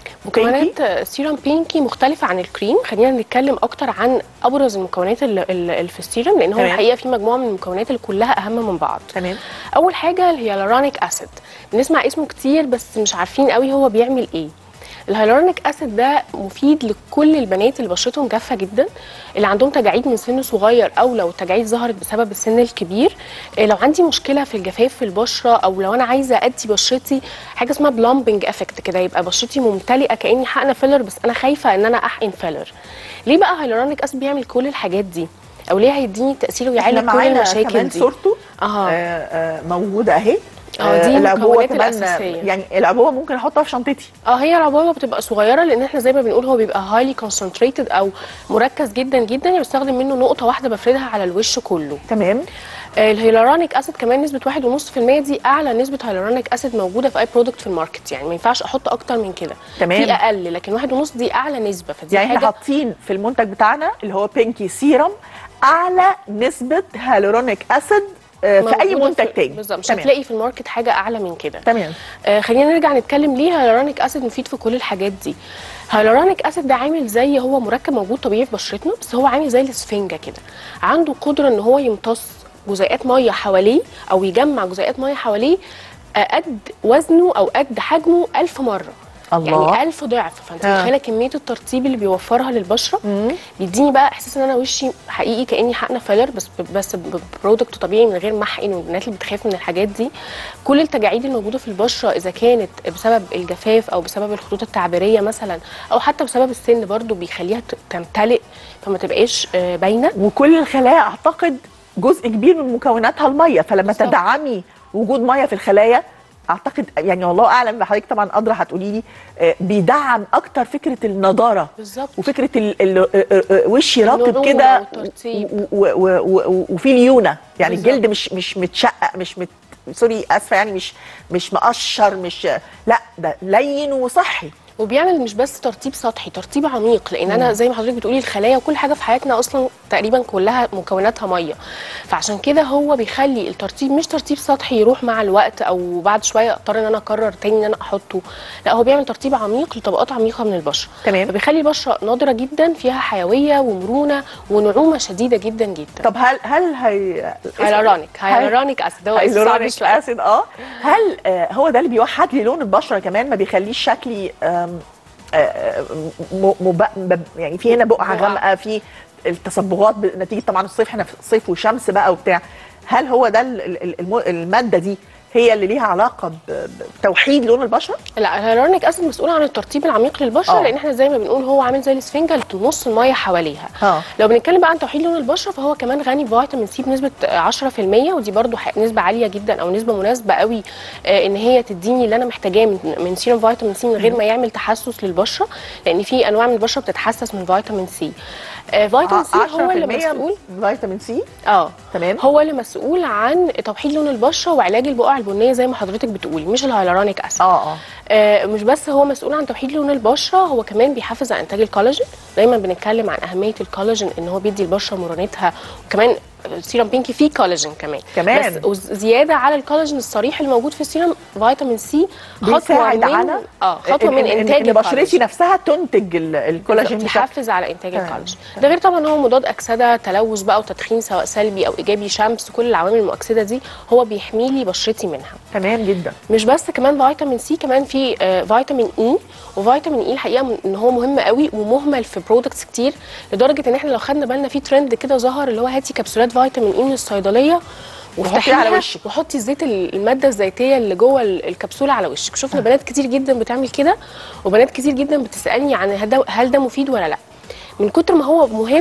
مكونات سيرم بينكي مختلفة عن الكريم خلينا نتكلم أكتر عن أبرز المكونات اللي, اللي في السيرم لأن هو تمام. الحقيقة في مجموعة من المكونات اللي كلها أهم من بعض تمام أول حاجة الهيالورونيك أسيد بنسمع اسمه كتير بس مش عارفين قوي هو بيعمل إيه الهيالورونيك اسيد ده مفيد لكل البنات اللي بشرتهم جافه جدا اللي عندهم تجاعيد من سن صغير او لو التجاعيد ظهرت بسبب السن الكبير إيه لو عندي مشكله في الجفاف في البشره او لو انا عايزه ادي بشرتي حاجه اسمها بلامبنج افكت كده يبقى بشرتي ممتلئه كاني حقنه فيلر بس انا خايفه ان انا احقن فيلر ليه بقى هيالورونيك اسيد بيعمل كل الحاجات دي او ليه هيديني تاثير ويعالج احنا كل معانا المشاكل كمان دي صورته اه آه آه موجوده اهي اه دي العبوه المكونات كمان الأساسية. يعني العبوه ممكن احطها في شنطتي اه هي العبوه بتبقى صغيره لان احنا زي ما بنقول هو بيبقى هايلي كونسنتريتد او مركز جدا جدا يعني بستخدم منه نقطه واحده بفردها على الوش كله تمام آه، الهيلورونيك اسيد كمان نسبه 1.5% دي اعلى نسبه هيلورونيك اسيد موجوده في اي برودكت في الماركت يعني ما ينفعش احط اكتر من كده تمام. في اقل لكن 1.5 دي اعلى نسبه فدي يعني احنا حاجه حاطين في المنتج بتاعنا اللي هو بينكي سيرم اعلى نسبه هيالورونيك اسيد آه، في اي موجودة منتج تاني بالظبط مش تمام. هتلاقي في الماركت حاجه اعلى من كده تمام آه خلينا نرجع نتكلم ليه هيلورونيك اسيد مفيد في كل الحاجات دي هيلورونيك اسيد ده عامل زي هو مركب موجود طبيعي في بشرتنا بس هو عامل زي الاسفنجه كده عنده قدره ان هو يمتص جزيئات ميه حواليه او يجمع جزيئات ميه حواليه آه، قد وزنه او قد حجمه ألف مره الله. يعني ألف ضعف فانت آه. متخيله كميه الترطيب اللي بيوفرها للبشره بيديني بقى احساس ان انا وشي حقيقي كاني حقنه فيلر بس بس ببرودكت طبيعي من غير محقن والبنات اللي بتخاف من الحاجات دي كل التجاعيد الموجوده في البشره اذا كانت بسبب الجفاف او بسبب الخطوط التعبيريه مثلا او حتى بسبب السن برضو بيخليها ت- تمتلئ فما تبقاش آه، باينه وكل الخلايا اعتقد جزء كبير من مكوناتها الميه فلما بالظبط. تدعمي وجود ميه في الخلايا اعتقد يعني والله اعلم حضرتك طبعا ادرى هتقولي لي آه، بيدعم اكتر فكره النضاره بالظبط وفكره ال ال آه، آه، آه، وشي رطب النضوره كده والترطيب. و- و- و- و- وفي ليونه يعني بالظبط. الجلد مش مش متشقق مش مت سوري اسفه يعني مش مش مقشر مش لا ده لين وصحي وبيعمل مش بس ترطيب سطحي ترطيب عميق لان انا زي ما حضرتك بتقولي الخلايا وكل حاجه في حياتنا اصلا تقريبا كلها مكوناتها ميه فعشان كده هو بيخلي الترطيب مش ترطيب سطحي يروح مع الوقت او بعد شويه اضطر ان انا اكرر تاني ان انا احطه لا هو بيعمل ترطيب عميق لطبقات عميقه من البشره تمام. فبيخلي البشره ناضره جدا فيها حيويه ومرونه ونعومه شديده جدا جدا طب هل هل هي هيلورونيك هيلورونيك اسيد هو اسم صعب هيلورونيك شوية. اسيد اه هل آه هو ده اللي بيوحد لي لون البشره كمان ما بيخليش شكلي آم، آه، م- مب... مب... يعني في هنا بقعه بقعة. غامقه في التصبغات ب- نتيجه طبعا الصيف احنا في صيف وشمس بقى وبتاع هل هو ده ال- ال- الم- الماده دي هي اللي ليها علاقه ب- بتوحيد لون البشره؟ لا الهيلورونيك اسيد مسؤول عن الترطيب العميق للبشره آه. لان احنا زي ما بنقول هو عامل زي الاسفنجه اللي بتمص الميه حواليها اه لو بنتكلم بقى عن توحيد لون البشره فهو كمان غني بفيتامين سي بنسبه 10% ودي برضو ح- نسبه عاليه جدا او نسبه مناسبه قوي آه، ان هي تديني اللي انا محتاجاه من من سيروم فيتامين سي من غير ما يعمل تحسس للبشره لان في انواع من البشره بتتحسس من فيتامين سي آه، فيتامين سي هو اللي مسؤول فيتامين سي اه تمام هو اللي مسؤول عن توحيد لون البشره وعلاج البقع البنيه زي ما حضرتك بتقولي مش الهيلورونيك اسيد اه اه آه، مش بس هو مسؤول عن توحيد لون البشره هو كمان بيحافظ على انتاج الكولاجين دايما بنتكلم عن اهميه الكولاجين ان هو بيدي البشره مرونتها وكمان سيرم بينكي فيه كولاجين كمان كمان. بس وزياده على الكولاجين الصريح اللي موجود في السيرم فيتامين سي خطوه بيساعد من على اه خطوه إن- من إن- انتاج ان بشرتي الكولاجين. نفسها تنتج ال- الكولاجين بالظبط، بشكل يحفز على انتاج تمام. الكولاجين ده غير طبعا هو مضاد اكسده تلوث بقى وتدخين سواء سلبي او ايجابي شمس كل العوامل المؤكسده دي هو بيحمي لي بشرتي منها تمام جدا مش بس كمان فيتامين سي كمان في آه، فيتامين اي وفيتامين اي الحقيقه من- ان هو مهم قوي ومهمل في برودكتس كتير لدرجه ان احنا لو خدنا بالنا في ترند كده ظهر اللي هو هاتي كبسولات فيتامين اي من الصيدليه وحطيها على وافتحيها وشك. وحطي زيت ال- الماده الزيتيه اللي جوه ال- الكبسوله على وشك شفنا بنات كتير جدا بتعمل كده وبنات كتير جدا بتسالني عن هل ده- هل ده مفيد ولا لا من كتر ما هو مهم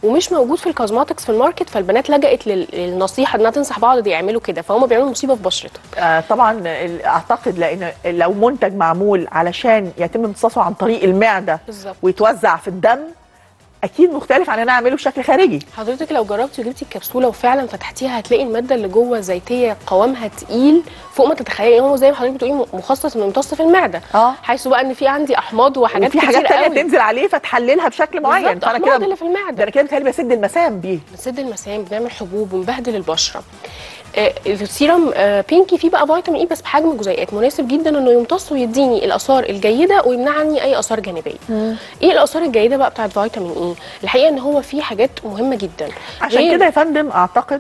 ومش موجود في الكوزماتكس في الماركت فالبنات لجأت لل- للنصيحه انها تنصح بعض يعملوا كده فهم بيعملوا مصيبه في بشرتهم آه طبعا ال- اعتقد لان لو منتج معمول علشان يتم امتصاصه عن طريق المعده بالظبط ويتوزع في الدم اكيد مختلف عن ان انا اعمله بشكل خارجي حضرتك لو جربتي وجبتي الكبسوله وفعلا فتحتيها هتلاقي الماده اللي جوه زيتيه قوامها تقيل فوق ما تتخيلي هو زي ما حضرتك بتقولي مخصص انه يمتص في المعده اه حيث بقى ان في عندي احماض وحاجات وفي كتير حاجات تانية قوي تنزل عليه فتحللها بشكل معين بالظبط، فانا أحماض كده اللي في ده المعده انا كده بتهيألي بسد المسام بيه بنسد المسام بنعمل حبوب بنبهدل البشره آه، السيرم آه، بينكي فيه بقى فيتامين اي بس بحجم جزيئات مناسب جدا انه يمتص ويديني الاثار الجيده ويمنع عني اي اثار جانبيه ايه الاثار الجيده بقى بتاعت فيتامين اي الحقيقه ان هو فيه حاجات مهمه جدا عشان غير- كده يا فندم اعتقد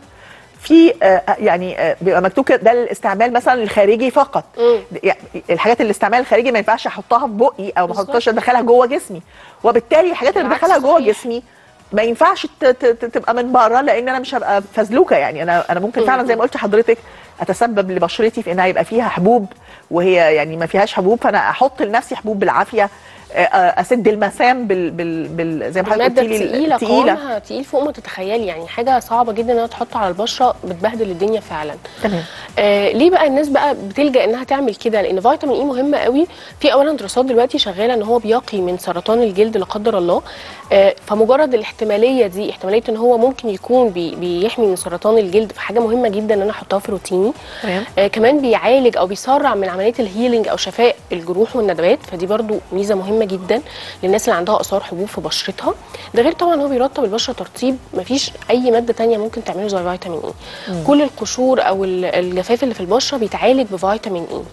في آه، يعني آه، بيبقى مكتوب كده ده الاستعمال مثلا الخارجي فقط مم. يعني الحاجات الاستعمال الخارجي ما ينفعش احطها في بقي او ما بالظبط. احطهاش ادخلها جوه جسمي وبالتالي الحاجات اللي بالعكس بدخلها جوه صحيح. جسمي ما ينفعش ت- ت- ت- تبقى من بره لان انا مش هبقى فزلوكه يعني انا انا ممكن فعلا زي ما قلت لحضرتك اتسبب لبشرتي في انها يبقى فيها حبوب وهي يعني ما فيهاش حبوب فانا احط لنفسي حبوب بالعافيه آه، آه، اسد المسام بال, بال, بال زي ما حضرتك الماده قلتي لي تقيله تقيله قوامها تقيل فوق ما تتخيلي يعني حاجه صعبه جدا انها تحط على البشره بتبهدل الدنيا فعلا تمام آه ليه بقى الناس بقى بتلجا انها تعمل كده لان فيتامين اي مهم قوي في اولا دراسات دلوقتي شغاله ان هو بيقي من سرطان الجلد لا قدر الله آه فمجرد الاحتماليه دي احتماليه ان هو ممكن يكون بي بيحمي من سرطان الجلد فحاجه مهمه جدا ان انا احطها في روتيني تمام آه كمان بيعالج او بيسرع من عمليه الهيلينج او شفاء الجروح والندبات فدي برضو ميزه مهمه جدا للناس اللي عندها اثار حبوب في بشرتها ده غير طبعا هو بيرطب البشره ترطيب مفيش اي ماده تانية ممكن تعمله زي فيتامين اي كل القشور او ال- الجفاف اللي في البشره بيتعالج بفيتامين اي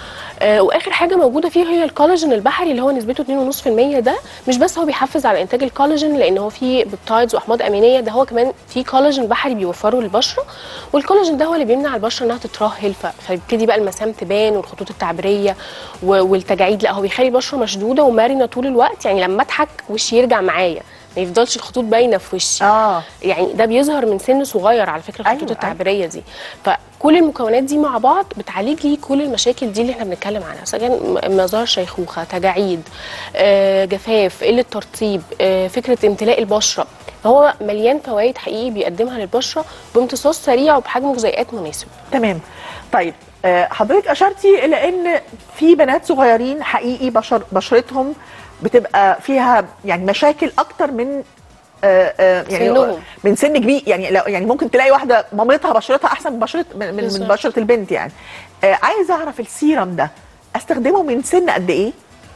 آه واخر حاجه موجوده فيه هي الكولاجين البحري اللي هو نسبته 2.5% ده مش بس هو بيحفز على انتاج الكولاجين لان هو فيه بيبتايدز واحماض امينيه ده هو كمان فيه كولاجين بحري بيوفره للبشره والكولاجين ده هو اللي بيمنع البشره انها تترهل ف- فيبتدي بقى المسام تبان والخطوط التعبيريه و- والتجاعيد لا هو بيخلي البشره مشدوده ومرنه طول الوقت يعني لما اضحك وشي يرجع معايا ما يفضلش الخطوط باينه في وشي اه يعني ده بيظهر من سن صغير على فكره الخطوط أيوة، أيوة التعبيريه دي فكل المكونات دي مع بعض بتعالج لي كل المشاكل دي اللي احنا بنتكلم عنها سواء كان م- مظاهر شيخوخه تجاعيد آه، جفاف قله ترطيب آه، فكره امتلاء البشره هو مليان فوائد حقيقي بيقدمها للبشره بامتصاص سريع وبحجم جزيئات مناسب تمام طيب آه، حضرتك اشرتي الى ان في بنات صغيرين حقيقي بشر بشرتهم بتبقى فيها يعني مشاكل اكتر من آه، آه، يعني سنهم. من سن كبير يعني لو يعني ممكن تلاقي واحده مامتها بشرتها احسن من بشره من, من, من بالظبط. بشره البنت يعني آه، عايزه اعرف السيرم ده استخدمه من سن قد ايه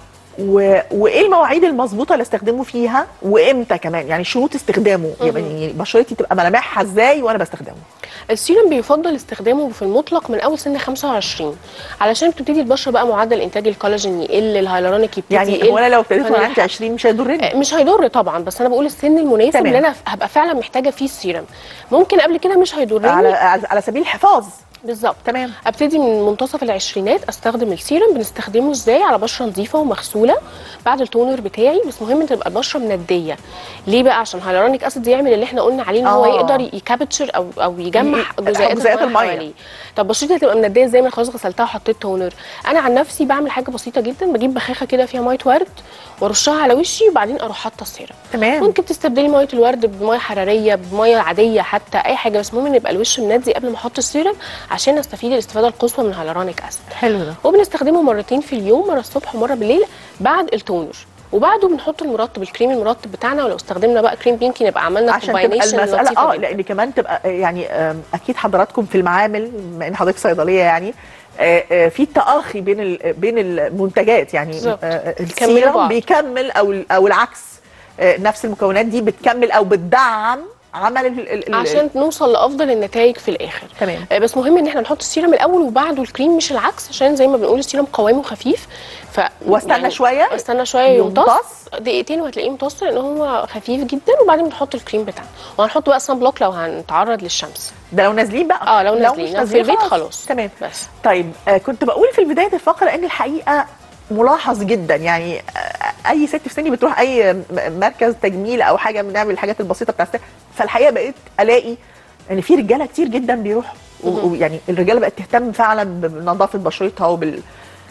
و... وايه المواعيد المظبوطه اللي استخدمه فيها وامتى كمان يعني شروط استخدامه يعني بشرتي تبقى ملامحها ازاي وانا بستخدمه السيرم بيفضل استخدامه في المطلق من اول سن 25 علشان بتبتدي البشره بقى معدل انتاج الكولاجين يقل الهيالورونيك يبتدي يعني يقل هو انا لو ابتديت وانا فأنا عندي 20 مش هيضرني آه، مش هيضر طبعا بس انا بقول السن المناسب تمام. اللي انا ف- هبقى فعلا محتاجه فيه السيرم ممكن قبل كده مش هيضرني على على سبيل الحفاظ بالظبط تمام ابتدي من منتصف العشرينات استخدم السيرم بنستخدمه ازاي على بشره نظيفه ومغسوله بعد التونر بتاعي بس مهم تبقى البشره منديه ليه بقى عشان هيالورونيك اسيد يعمل اللي احنا قلنا عليه ان هو آه. يقدر يكابتشر او او يجمع ي- جزيئات, جزيئات الميه المية. حواليه طب بشرتي هتبقى منديه ازاي ما أنا خلاص غسلتها وحطيت تونر انا عن نفسي بعمل حاجه بسيطه جدا بجيب بخاخه كده فيها ميه ورد وارشها على وشي وبعدين اروح حاطه السيرم تمام ممكن تستبدلي ميه الورد بميه حراريه بميه عاديه حتى اي حاجه بس المهم ان يبقى الوش مندي قبل ما احط السيرم عشان استفيد الاستفاده القصوى من الهيالورونيك اسيد حلو ده وبنستخدمه مرتين في اليوم مره الصبح ومره بالليل بعد التونر وبعده بنحط المرطب الكريم المرطب بتاعنا ولو استخدمنا بقى كريم بينكي نبقى عملنا عشان تبقى combination المساله لطيفة اه جداً. لان كمان تبقى آه، يعني آم، اكيد حضراتكم في المعامل بما ان حضرتك صيدليه يعني آه، آه، في تآخي بين ال- بين المنتجات يعني بالظبط. آه، بيكملوا السيرم بعض. بيكمل او ال- او العكس آه، نفس المكونات دي بتكمل او بتدعم عمل ال- ال- ال- عشان نوصل لافضل النتائج في الاخر تمام آه، بس مهم ان احنا نحط السيرم الاول وبعده الكريم مش العكس عشان زي ما بنقول السيرم قوامه خفيف ف واستنى شوية استنى شويه يمتص يمتص. دقيقتين وهتلاقيه امتص لان هو خفيف جدا وبعدين بنحط الكريم بتاعنا وهنحط بقى سان بلوك لو هنتعرض للشمس ده لو نازلين بقى اه لو نازلين مش لو في البيت خلاص تمام بس طيب آه كنت بقول في بدايه الفقره ان الحقيقه ملاحظ جدا يعني آه اي ست في سني بتروح اي م- مركز تجميل او حاجه بنعمل الحاجات البسيطه بتاعت الست فالحقيقه بقيت الاقي ان في رجاله كتير جدا بيروحوا و- ويعني الرجاله بقت تهتم فعلا بنظافه بشرتها وبال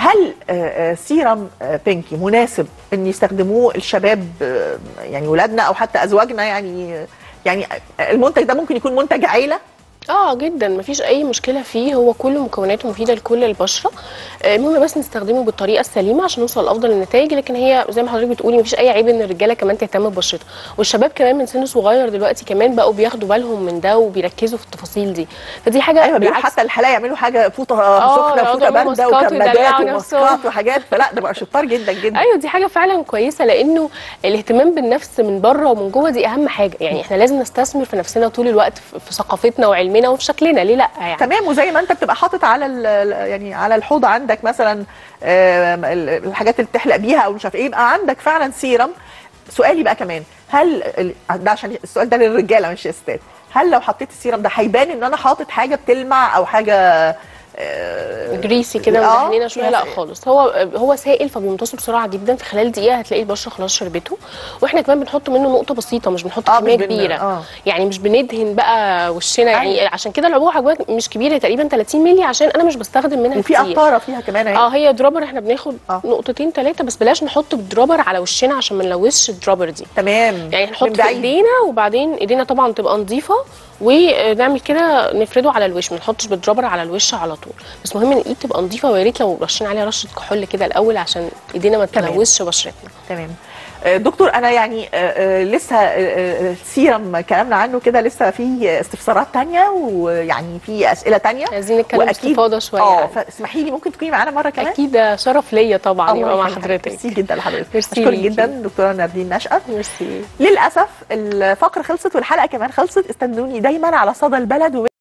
هل آه، آه، سيرم آه، بينكي مناسب ان يستخدموه الشباب آه، يعني ولادنا او حتى ازواجنا يعني يعني المنتج ده ممكن يكون منتج عيله اه جدا مفيش اي مشكله فيه هو كل مكوناته مفيده لكل البشره آه، المهم بس نستخدمه بالطريقه السليمه عشان نوصل لافضل النتائج لكن هي زي ما حضرتك بتقولي مفيش اي عيب ان الرجاله كمان تهتم ببشرتها والشباب كمان من سن صغير دلوقتي كمان بقوا بياخدوا بالهم من ده وبيركزوا في التفاصيل دي فدي حاجه ايوه بيقولوا بالعكس حتى الحلاقه يعملوا حاجه فوطه آه، سخنه يقعدوا فوطه يعملوا بارده ماسكات وكمادات ويدلعوا نفسهم. وماسكات وحاجات فلا ده بقى شطار جدا جدا ايوه دي حاجه فعلا كويسه لانه الاهتمام بالنفس من بره ومن جوه دي اهم حاجه يعني احنا لازم نستثمر في نفسنا طول الوقت في في ثقافتنا وعلمنا وفي شكلنا ليه لا يعني تمام وزي ما انت بتبقى حاطط على ال- ال- يعني على الحوض عندك مثلا آم، ال- الحاجات اللي بتحلق بيها او مش عارف ايه يبقى عندك فعلا سيرم سؤالي بقى كمان هل ال- ده عشان السؤال ده للرجاله مش الستات هل لو حطيت السيرم ده هيبان ان انا حاطط حاجه بتلمع او حاجه آه، جريسي كده آه، ودهنينا شويه فيها لا سائل. خالص هو هو سائل فبيمتص بسرعه جدا في خلال دقيقه هتلاقي البشره خلاص شربته واحنا كمان بنحط منه نقطه بسيطه مش بنحط آه، كميه مش بن- كبيره آه. يعني مش بندهن بقى وشنا يعني أيوة. عشان كده العبوه حجمها مش كبيره تقريبا 30 مللي عشان انا مش بستخدم منها وفي كتير قطاره فيها كمان اهي اه هي درابر احنا بناخد آه. نقطتين ثلاثه بس بلاش نحط بالدرابر على وشنا عشان ما نلوثش الدرابر دي تمام يعني من نحط في بعيد. ايدينا وبعدين ايدينا طبعا تبقى نظيفه ونعمل كده نفرده على الوش ما نحطش بالدرابر على الوش على طول بس مهم ان الايد تبقى نظيفه ويا ريت لو رشينا عليها رشه كحول كده الاول عشان ايدينا ما تمام. تلوثش بشرتنا تمام آه، دكتور انا يعني آه، آه، لسه آه، آه، السيرم كلامنا عنه كده لسه في استفسارات تانية ويعني في اسئله تانية عايزين نتكلم باستفاضه شويه اه يعني. فاسمحي لي ممكن تكوني معانا مره كمان اكيد ده شرف ليا طبعا الله يبقى مع يخليك. حضرتك ميرسي جدا لحضرتك ميرسي اشكرك ليكي. جدا دكتوره ناردين نشأت ميرسي للاسف الفقره خلصت والحلقه كمان خلصت استنوني دايما على صدى البلد